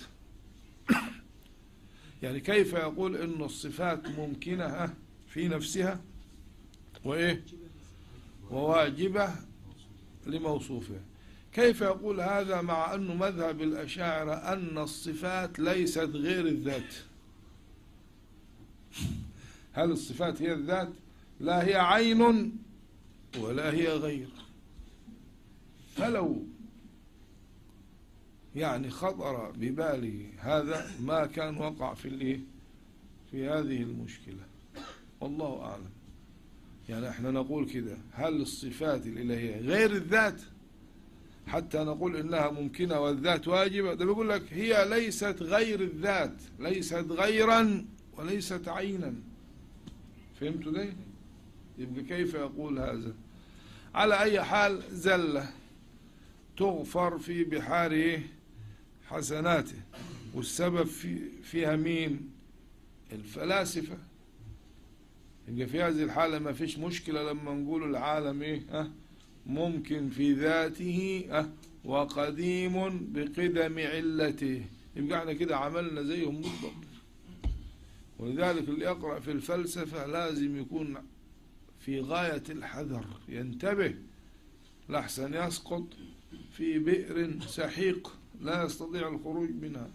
يعني كيف يقول أن الصفات ممكنة في نفسها وإيه وواجبة لموصوفها كيف يقول هذا مع أنه مذهب الأشاعرة أن الصفات ليست غير الذات هل الصفات هي الذات لا هي عين ولا هي غير فلو يعني خطر بباله هذا ما كان وقع في الايه في هذه المشكلة والله أعلم يعني احنا نقول كده هل الصفات الإلهية غير الذات حتى نقول إنها ممكنة والذات واجبة ده بيقول لك هي ليست غير الذات ليست غيرا وليست عينا فهمتوا ده يبقى كيف يقول هذا على أي حال زلة تغفر في بحار حسناته والسبب في فيها مين الفلاسفة يبقى في هذه الحالة ما فيش مشكلة لما نقول العالم ايه اه ممكن في ذاته اه وقديم بقدم علته يبقى احنا كده عملنا زيهم بالضبط ولذلك اللي يقرأ في الفلسفة لازم يكون في غاية الحذر ينتبه لحسن يسقط في بئر سحيق لا يستطيع الخروج منها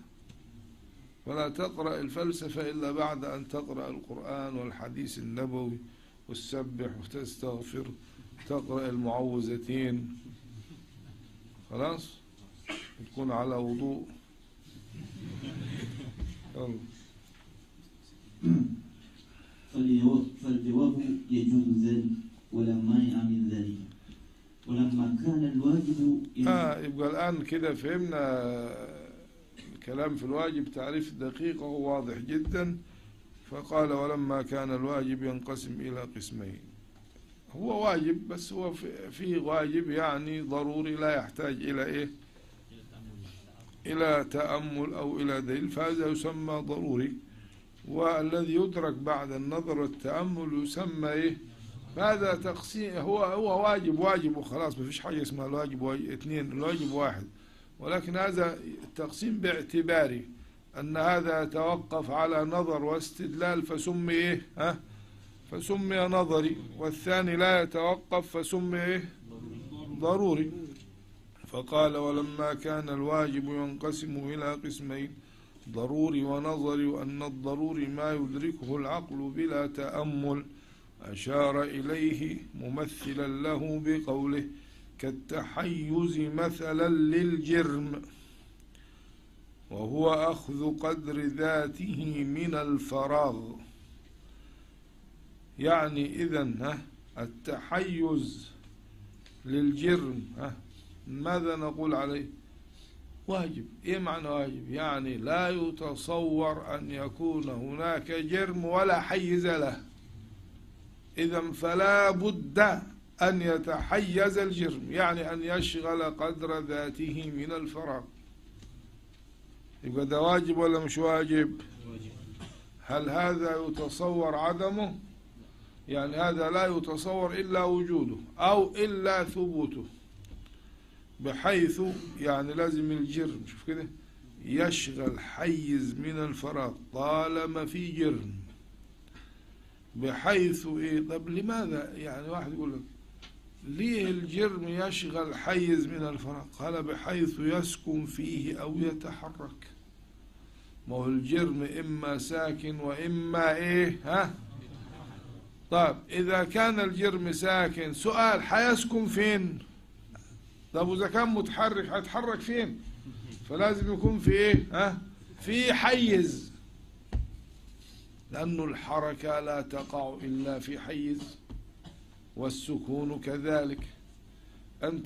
ولا تقرأ الفلسفة إلا بعد أن تقرأ القرآن والحديث النبوي وتسبح وتستغفر تقرأ المعوذتين خلاص تكون على وضوء يلا. فالجواب, فالجواب يجوز ذلك ولا مانع من ذلك ولما كان الواجب آه يبقى الآن كده فهمنا الكلام في الواجب تعريف دقيق وواضح جدا فقال ولما كان الواجب ينقسم إلى قسمين هو واجب بس هو في- فيه واجب يعني ضروري لا يحتاج إلى إيه إلى تأمل أو إلى دليل فهذا يسمى ضروري والذي يدرك بعد النظر والتأمل يسمى إيه هذا تقسيم هو هو واجب واجب وخلاص ما فيش حاجة اسمها الواجب واجب اثنين الواجب واحد ولكن هذا التقسيم باعتباري أن هذا يتوقف على نظر واستدلال فسمي إيه ها فسمي نظري والثاني لا يتوقف فسمي إيه ضروري فقال ولما كان الواجب ينقسم إلى قسمين ضروري ونظري وأن الضروري ما يدركه العقل بلا تأمل أشار إليه ممثلا له بقوله كالتحيز مثلا للجرم وهو أخذ قدر ذاته من الفراغ يعني إذن ها التحيز للجرم ها ماذا نقول عليه واجب إيه معنى واجب يعني لا يتصور أن يكون هناك جرم ولا حيز له إذا فلا بد أن يتحيز الجرم يعني أن يشغل قدر ذاته من الفراغ يبقى ده واجب ولا مش واجب هل هذا يتصور عدمه يعني هذا لا يتصور إلا وجوده أو إلا ثبوته بحيث يعني لازم الجرم شوف كده يشغل حيز من الفراغ طالما في جرم بحيث ايه طب لماذا يعني واحد يقول لك ليه الجرم يشغل حيز من الفراغ قال بحيث يسكن فيه او يتحرك ما هو الجرم اما ساكن واما ايه ها طيب اذا كان الجرم ساكن سؤال حيسكن فين طب واذا كان متحرك هيتحرك فين فلازم يكون في ايه ها في حيز لأن الحركة لا تقع إلا في حيز والسكون كذلك أنت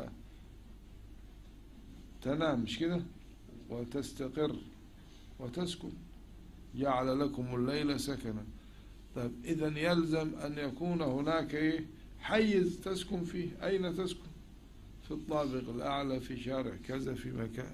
تنام مش كده وتستقر وتسكن جعل لكم الليل سكنا طيب إذا يلزم أن يكون هناك إيه حيز تسكن فيه أين تسكن في الطابق الأعلى في شارع كذا في مكان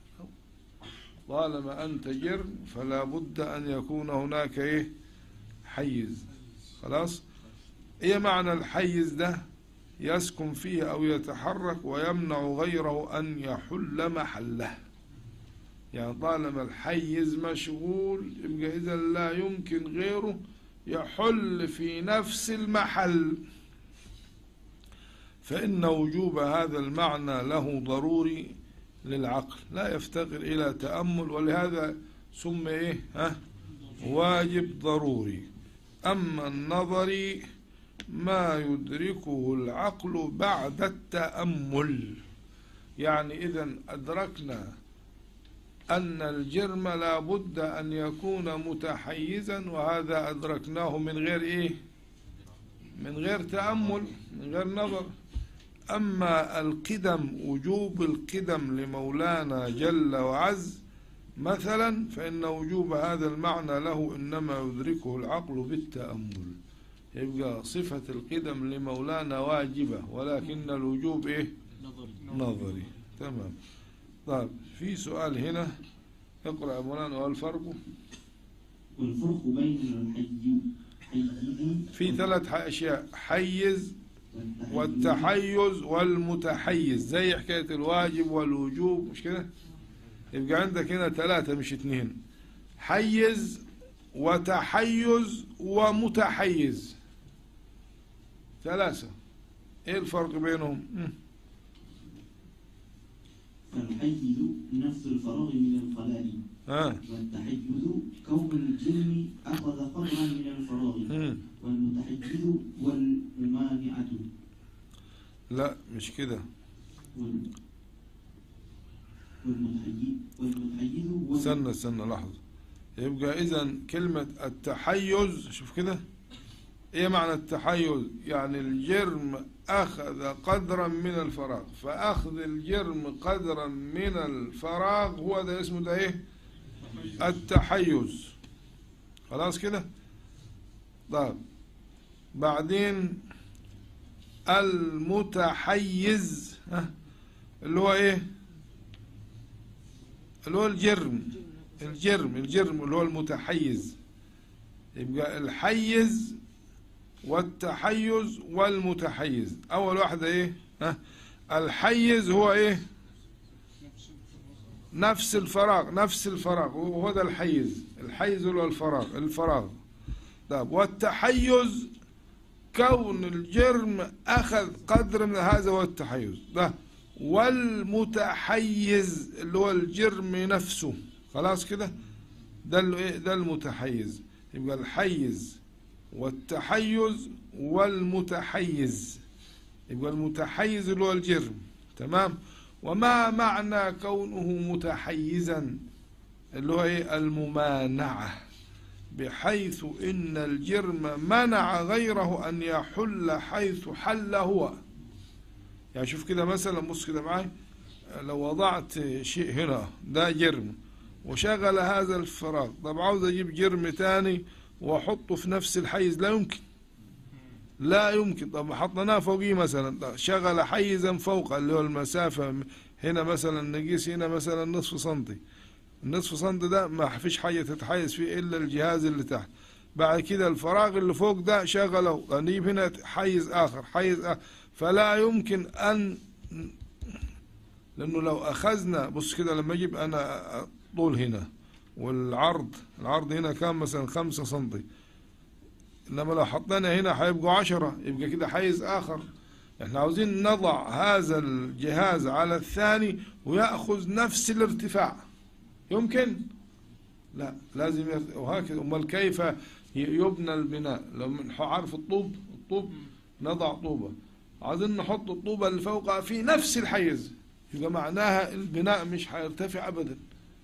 طالما أنت جرم فلا بد أن يكون هناك إيه حيز خلاص إيه معنى الحيز ده يسكن فيه أو يتحرك ويمنع غيره أن يحل محله يعني طالما الحيز مشغول يبقى إذا لا يمكن غيره يحل في نفس المحل فإن وجوب هذا المعنى له ضروري للعقل لا يفتقر إلى تأمل ولهذا سمي إيه ها واجب ضروري أما النظري ما يدركه العقل بعد التأمل يعني إذا أدركنا أن الجرم لا بد أن يكون متحيزا وهذا أدركناه من غير إيه من غير تأمل من غير نظر أما القدم وجوب القدم لمولانا جل وعز مثلا فإن وجوب هذا المعنى له إنما يدركه العقل بالتأمل يبقى صفة القدم لمولانا واجبة ولكن الوجوب إيه نظري تمام طيب في سؤال هنا اقرأ يا مولانا والفرق والفرق بين الحي حيز في ثلاث أشياء حيز والتحيز والمتحيز زي حكاية الواجب والوجوب مش كده يبقى عندك هنا ثلاثة مش اثنين حيز وتحيز ومتحيز ثلاثة ايه الفرق بينهم مم. فالحيز نفس الفراغ من الخلاء ها والتحيز كون الجرم أخذ قدرا من الفراغ مم. والمتحيز والممانعة لا مش كده وال- والمتحيز والمتحيز وال- استنى استنى لحظة يبقى إذا كلمة التحيز شوف كده إيه معنى التحيز يعني الجرم أخذ قدرا من الفراغ فأخذ الجرم قدرا من الفراغ هو ده اسمه ده إيه التحيز خلاص كده طيب بعدين المتحيز ها اللي هو ايه اللي هو الجرم الجرم الجرم اللي هو المتحيز يبقى الحيز والتحيز والمتحيز اول واحده ايه ها الحيز هو ايه نفس الفراغ نفس الفراغ وهو ده الحيز الحيز اللي هو الفراغ الفراغ طيب والتحيز كون الجرم اخذ قدر من هذا هو التحيز ده والمتحيز اللي هو الجرم نفسه خلاص كده ده اللي ايه ده المتحيز يبقى الحيز والتحيز والمتحيز يبقى المتحيز اللي هو الجرم تمام وما معنى كونه متحيزا اللي هو ايه الممانعة بحيث ان الجرم منع غيره ان يحل حيث حل هو يعني شوف كده مثلا بص كده معاي لو وضعت شيء هنا ده جرم وشغل هذا الفراغ طب عاوز اجيب جرم تاني واحطه في نفس الحيز لا يمكن لا يمكن طب حطيناه فوقيه مثلا طب شغل حيزا فوق اللي هو المسافة هنا مثلا نقيس هنا مثلا نصف سنتي النصف سنتي ده ما فيش حاجة تتحيز فيه إلا الجهاز اللي تحت بعد كده الفراغ اللي فوق ده شغله نجيب هنا حيز آخر حيز آخر فلا يمكن أن لأنه لو أخذنا بص كده لما أجيب أنا طول هنا والعرض العرض هنا كان مثلا خمسة سنتي إنما لو حطينا هنا هيبقوا عشرة يبقى كده حيز آخر احنا عاوزين نضع هذا الجهاز على الثاني ويأخذ نفس الارتفاع يمكن لا لازم يرت... وهكذا امال كيف ي- يبنى البناء لو من عارف الطوب الطوب نضع طوبة عايزين نحط الطوبة اللي فوقها في نفس الحيز يبقى معناها البناء مش هيرتفع ابدا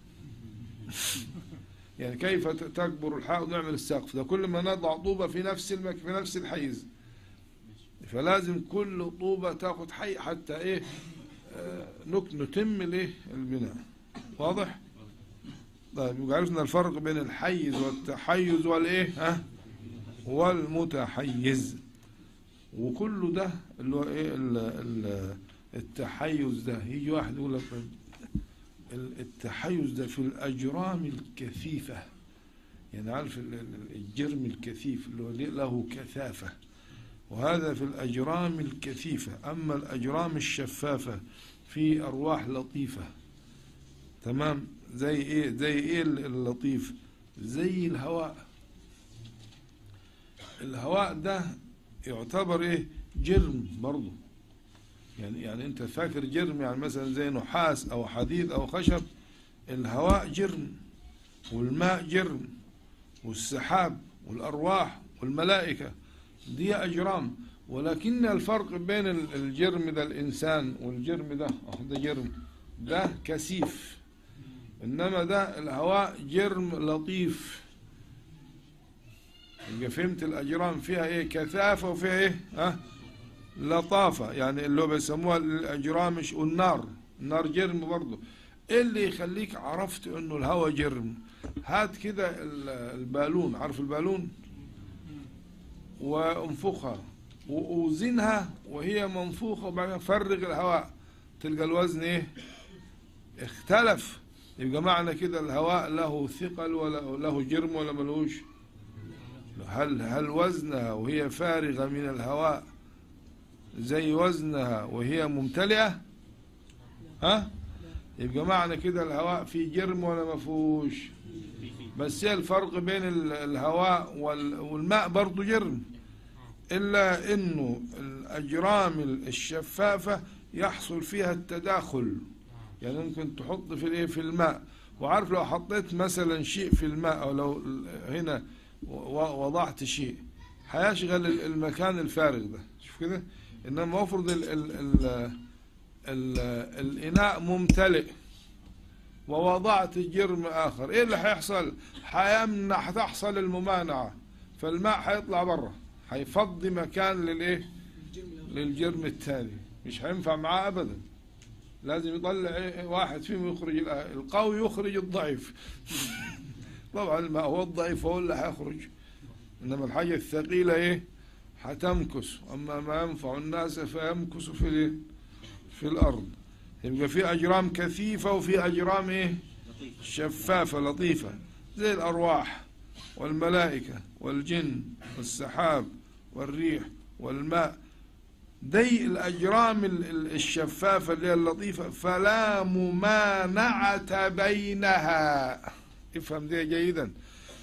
يعني كيف ت- تكبر الحائط ونعمل السقف ده كل ما نضع طوبة في نفس المك في نفس الحيز فلازم كل طوبة تاخد حي حتى ايه آه، نك- نتم الايه البناء واضح طيب يبقى عرفنا الفرق بين الحيز والتحيز والايه ها والمتحيز وكله ده اللي هو ايه ال- ال- التحيز ده يجي واحد يقول لك طيب ال- التحيز ده في الاجرام الكثيفه يعني عارف ال- ال- الجرم الكثيف اللي هو ليه- له كثافه وهذا في الأجرام الكثيفة أما الأجرام الشفافة في أرواح لطيفة تمام زي إيه زي إيه اللطيف زي الهواء الهواء ده يعتبر إيه جرم برضه يعني يعني أنت فاكر جرم يعني مثلا زي نحاس أو حديد أو خشب الهواء جرم والماء جرم والسحاب والأرواح والملائكة دي أجرام ولكن الفرق بين ال- الجرم ده الإنسان والجرم ده أهو ده جرم ده كثيف إنما ده الهواء جرم لطيف يبقى فهمت الأجرام فيها إيه كثافة وفيها إيه ها لطافة يعني اللي هو بيسموها الأجرام مش- والنار النار جرم برضه إيه اللي يخليك عرفت إنه الهواء جرم هات كده ال- البالون عارف البالون وانفخها وأوزنها وهي منفوخة وبعدين فرغ الهواء تلقى الوزن ايه اختلف يبقى معنى كده الهواء له ثقل ولا له جرم ولا ملوش هل هل وزنها وهي فارغة من الهواء زي وزنها وهي ممتلئة ها يبقى معنى كده الهواء فيه جرم ولا ما فيهوش بس هي الفرق بين ال- الهواء وال- والماء برضو جرم إلا إنه الأجرام الشفافة يحصل فيها التداخل يعني ممكن تحط في الإيه في الماء وعارف لو حطيت مثلا شيء في الماء او لو هنا و- وضعت شيء هيشغل ال- المكان الفارغ ده شوف كده انما المفروض ال ال ال ال الاناء ممتلئ ووضعت جرم اخر ايه اللي هيحصل هيمنع هتحصل الممانعه فالماء هيطلع بره هيفضي مكان للايه الجرم الأول. للجرم الثاني مش هينفع معاه ابدا لازم يطلع إيه واحد فيهم يخرج الأ- القوي يخرج الضعيف طبعا ما هو الضعيف هو اللي هيخرج انما الحاجه الثقيله ايه هتمكس اما ما ينفع الناس فيمكس في الايه في الارض يبقى في اجرام كثيفه وفي اجرام ايه شفافه لطيفه زي الارواح والملائكه والجن والسحاب والريح والماء دي الأجرام ال- ال- الشفافة اللي هي اللطيفة فلا ممانعة بينها افهم دي جيدا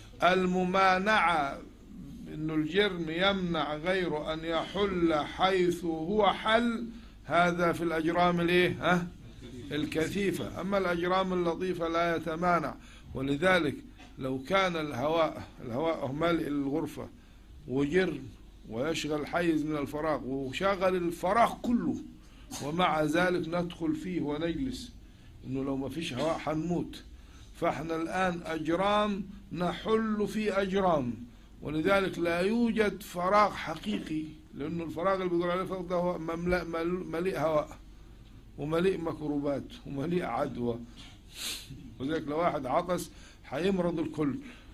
الممانعة انه الجرم يمنع غيره ان يحل حيث هو حل هذا في الاجرام الايه ها الكثيفة اما الاجرام اللطيفة لا يتمانع ولذلك لو كان الهواء الهواء ملء الغرفة وجرم ويشغل حيز من الفراغ وشغل الفراغ كله ومع ذلك ندخل فيه ونجلس انه لو ما فيش هواء حنموت فاحنا الان اجرام نحل في اجرام ولذلك لا يوجد فراغ حقيقي لانه الفراغ اللي بيقول عليه فراغ ده هو مملأ مل- مليء هواء ومليء مكروبات ومليء عدوى ولذلك لو واحد عطس هيمرض الكل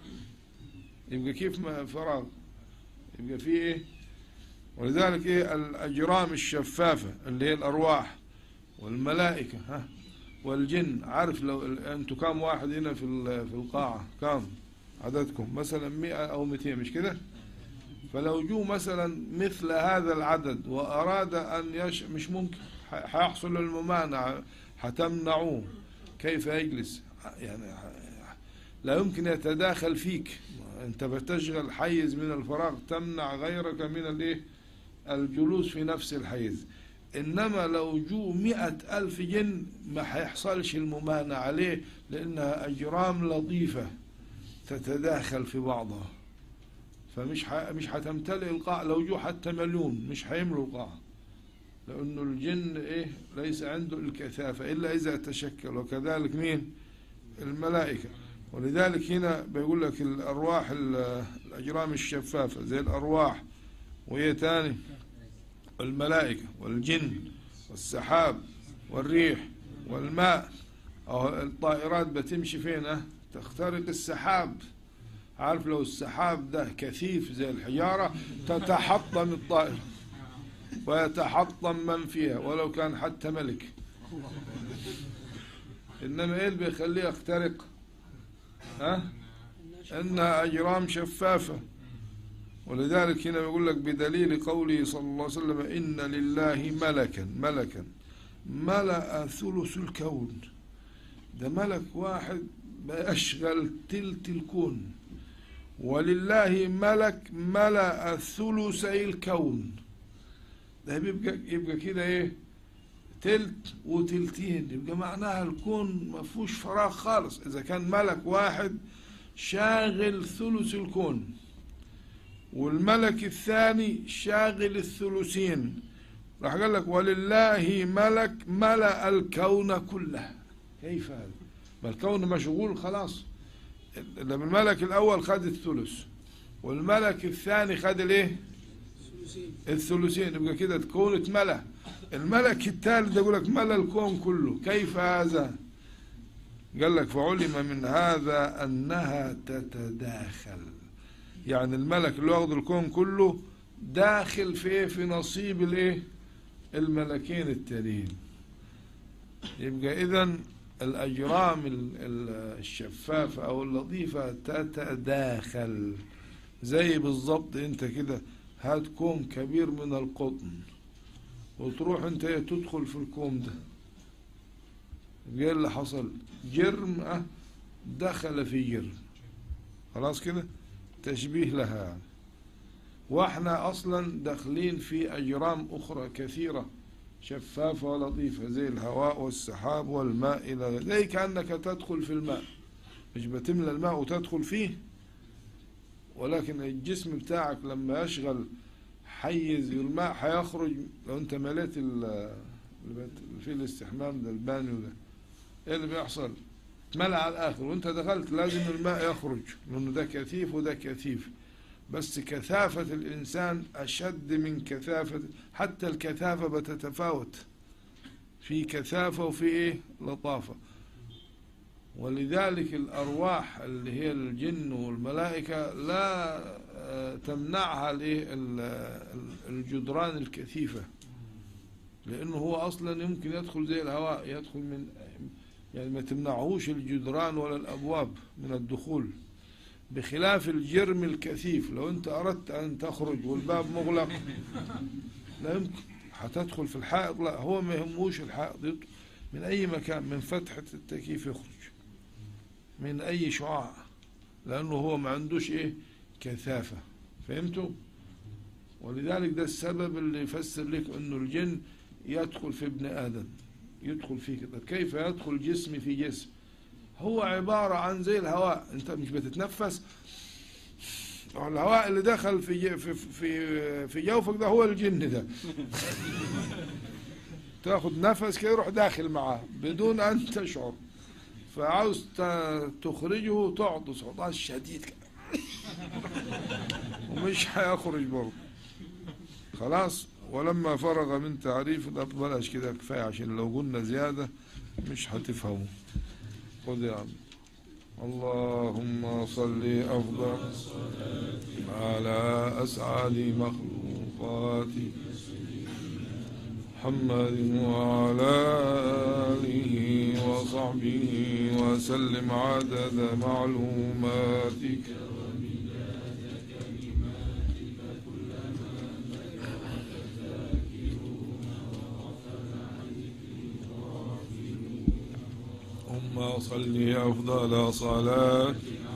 يبقى كيف ما فراغ يبقى فيه ايه ولذلك ايه الاجرام الشفافه اللي هي الارواح والملائكه ها والجن عارف لو ال- انتوا كام واحد هنا في ال- في القاعه كام عددكم مثلا 100 او 200 مش كده فلو جو مثلا مثل هذا العدد واراد ان يش مش ممكن ح- حيحصل الممانعه حتمنعوه كيف يجلس يعني ح- لا يمكن يتداخل فيك انت بتشغل حيز من الفراغ تمنع غيرك من الايه الجلوس في نفس الحيز انما لو جو مئة الف جن ما هيحصلش الممانعة عليه لانها اجرام لطيفة تتداخل في بعضها فمش ح... مش هتمتلئ القاع لو جو حتى مليون مش هيملوا القاع لانه الجن ايه ليس عنده الكثافة الا اذا تشكل وكذلك مين الملائكة ولذلك هنا بيقول لك الأرواح ال- الأجرام الشفافة زي الأرواح وهي تاني الملائكة والجن والسحاب والريح والماء أو الطائرات بتمشي فين أه؟ تخترق السحاب عارف لو السحاب ده كثيف زي الحجارة تتحطم الطائرة ويتحطم من فيها ولو كان حتى ملك إنما إيه اللي بيخليه يخترق ها انها اجرام شفافه ولذلك هنا بيقول لك بدليل قوله صلى الله عليه وسلم ان لله ملكا ملكا ملأ ثلث الكون ده ملك واحد بيشغل تلت الكون ولله ملك ملأ ثلثي الكون ده بيبقى يبقى كده ايه تلت وتلتين يبقى معناها الكون ما فيهوش فراغ خالص اذا كان ملك واحد شاغل ثلث الكون والملك الثاني شاغل الثلثين راح قال لك ولله ملك ملأ الكون كله كيف هذا ما الكون مشغول خلاص لما الملك الاول خد الثلث والملك الثاني خد الايه ثلثين الثلثين يبقى كده الكون اتملى الملك الثالث ده يقول لك ملى الكون كله كيف هذا قال لك فعلم من هذا انها تتداخل يعني الملك اللي واخد الكون كله داخل في ايه في نصيب الايه الملكين التانيين يبقى اذا الاجرام ال- ال- الشفافه او اللطيفه تتداخل زي بالظبط انت كده هات كوم كبير من القطن وتروح انت ايه تدخل في الكوم ده ايه اللي حصل جرم اه دخل في جرم خلاص كده تشبيه لها يعني. واحنا اصلا داخلين في اجرام اخرى كثيره شفافة ولطيفة زي الهواء والسحاب والماء إلى غيره زي كأنك تدخل في الماء مش بتملى الماء وتدخل فيه ولكن الجسم بتاعك لما يشغل حيز الماء هيخرج لو انت مليت ال- البت- في الاستحمام ده البانيو ده ايه اللي بيحصل اتملى على الاخر وانت دخلت لازم الماء يخرج لانه ده كثيف وده كثيف بس كثافة الإنسان أشد من كثافة حتى الكثافة بتتفاوت في كثافة وفي إيه لطافة ولذلك الأرواح اللي هي الجن والملائكة لا آه، تمنعها الإيه ال- ال- الجدران الكثيفة لأنه هو أصلا يمكن يدخل زي الهواء يدخل من يعني ما تمنعهوش الجدران ولا الأبواب من الدخول بخلاف الجرم الكثيف لو أنت أردت أن تخرج والباب مغلق لا يمكن هتدخل في الحائط لا هو ما يهموش الحائط يدخل من أي مكان من فتحة التكييف يخرج من أي شعاع لأنه هو ما عندوش إيه كثافة فهمتوا ولذلك ده السبب اللي يفسر لك أنه الجن يدخل في ابن آدم يدخل فيك طيب كيف يدخل جسمي في جسم هو عبارة عن زي الهواء انت مش بتتنفس الهواء اللي دخل في ج- في في في جوفك ده هو الجن ده تاخد نفس كده يروح داخل معاه بدون ان تشعر فعاوز ت- تخرجه تعطس عطاس شديد كده ومش هيخرج برضه خلاص ولما فرغ من تعريف ده بلاش كده كفايه عشان لو قلنا زياده مش هتفهموا خذ يا عم اللهم صل أفضل على أسعد مخلوقاتك محمد وعلى آله وصحبه وسلم عدد معلوماتك اللهم صل أفضل صلاة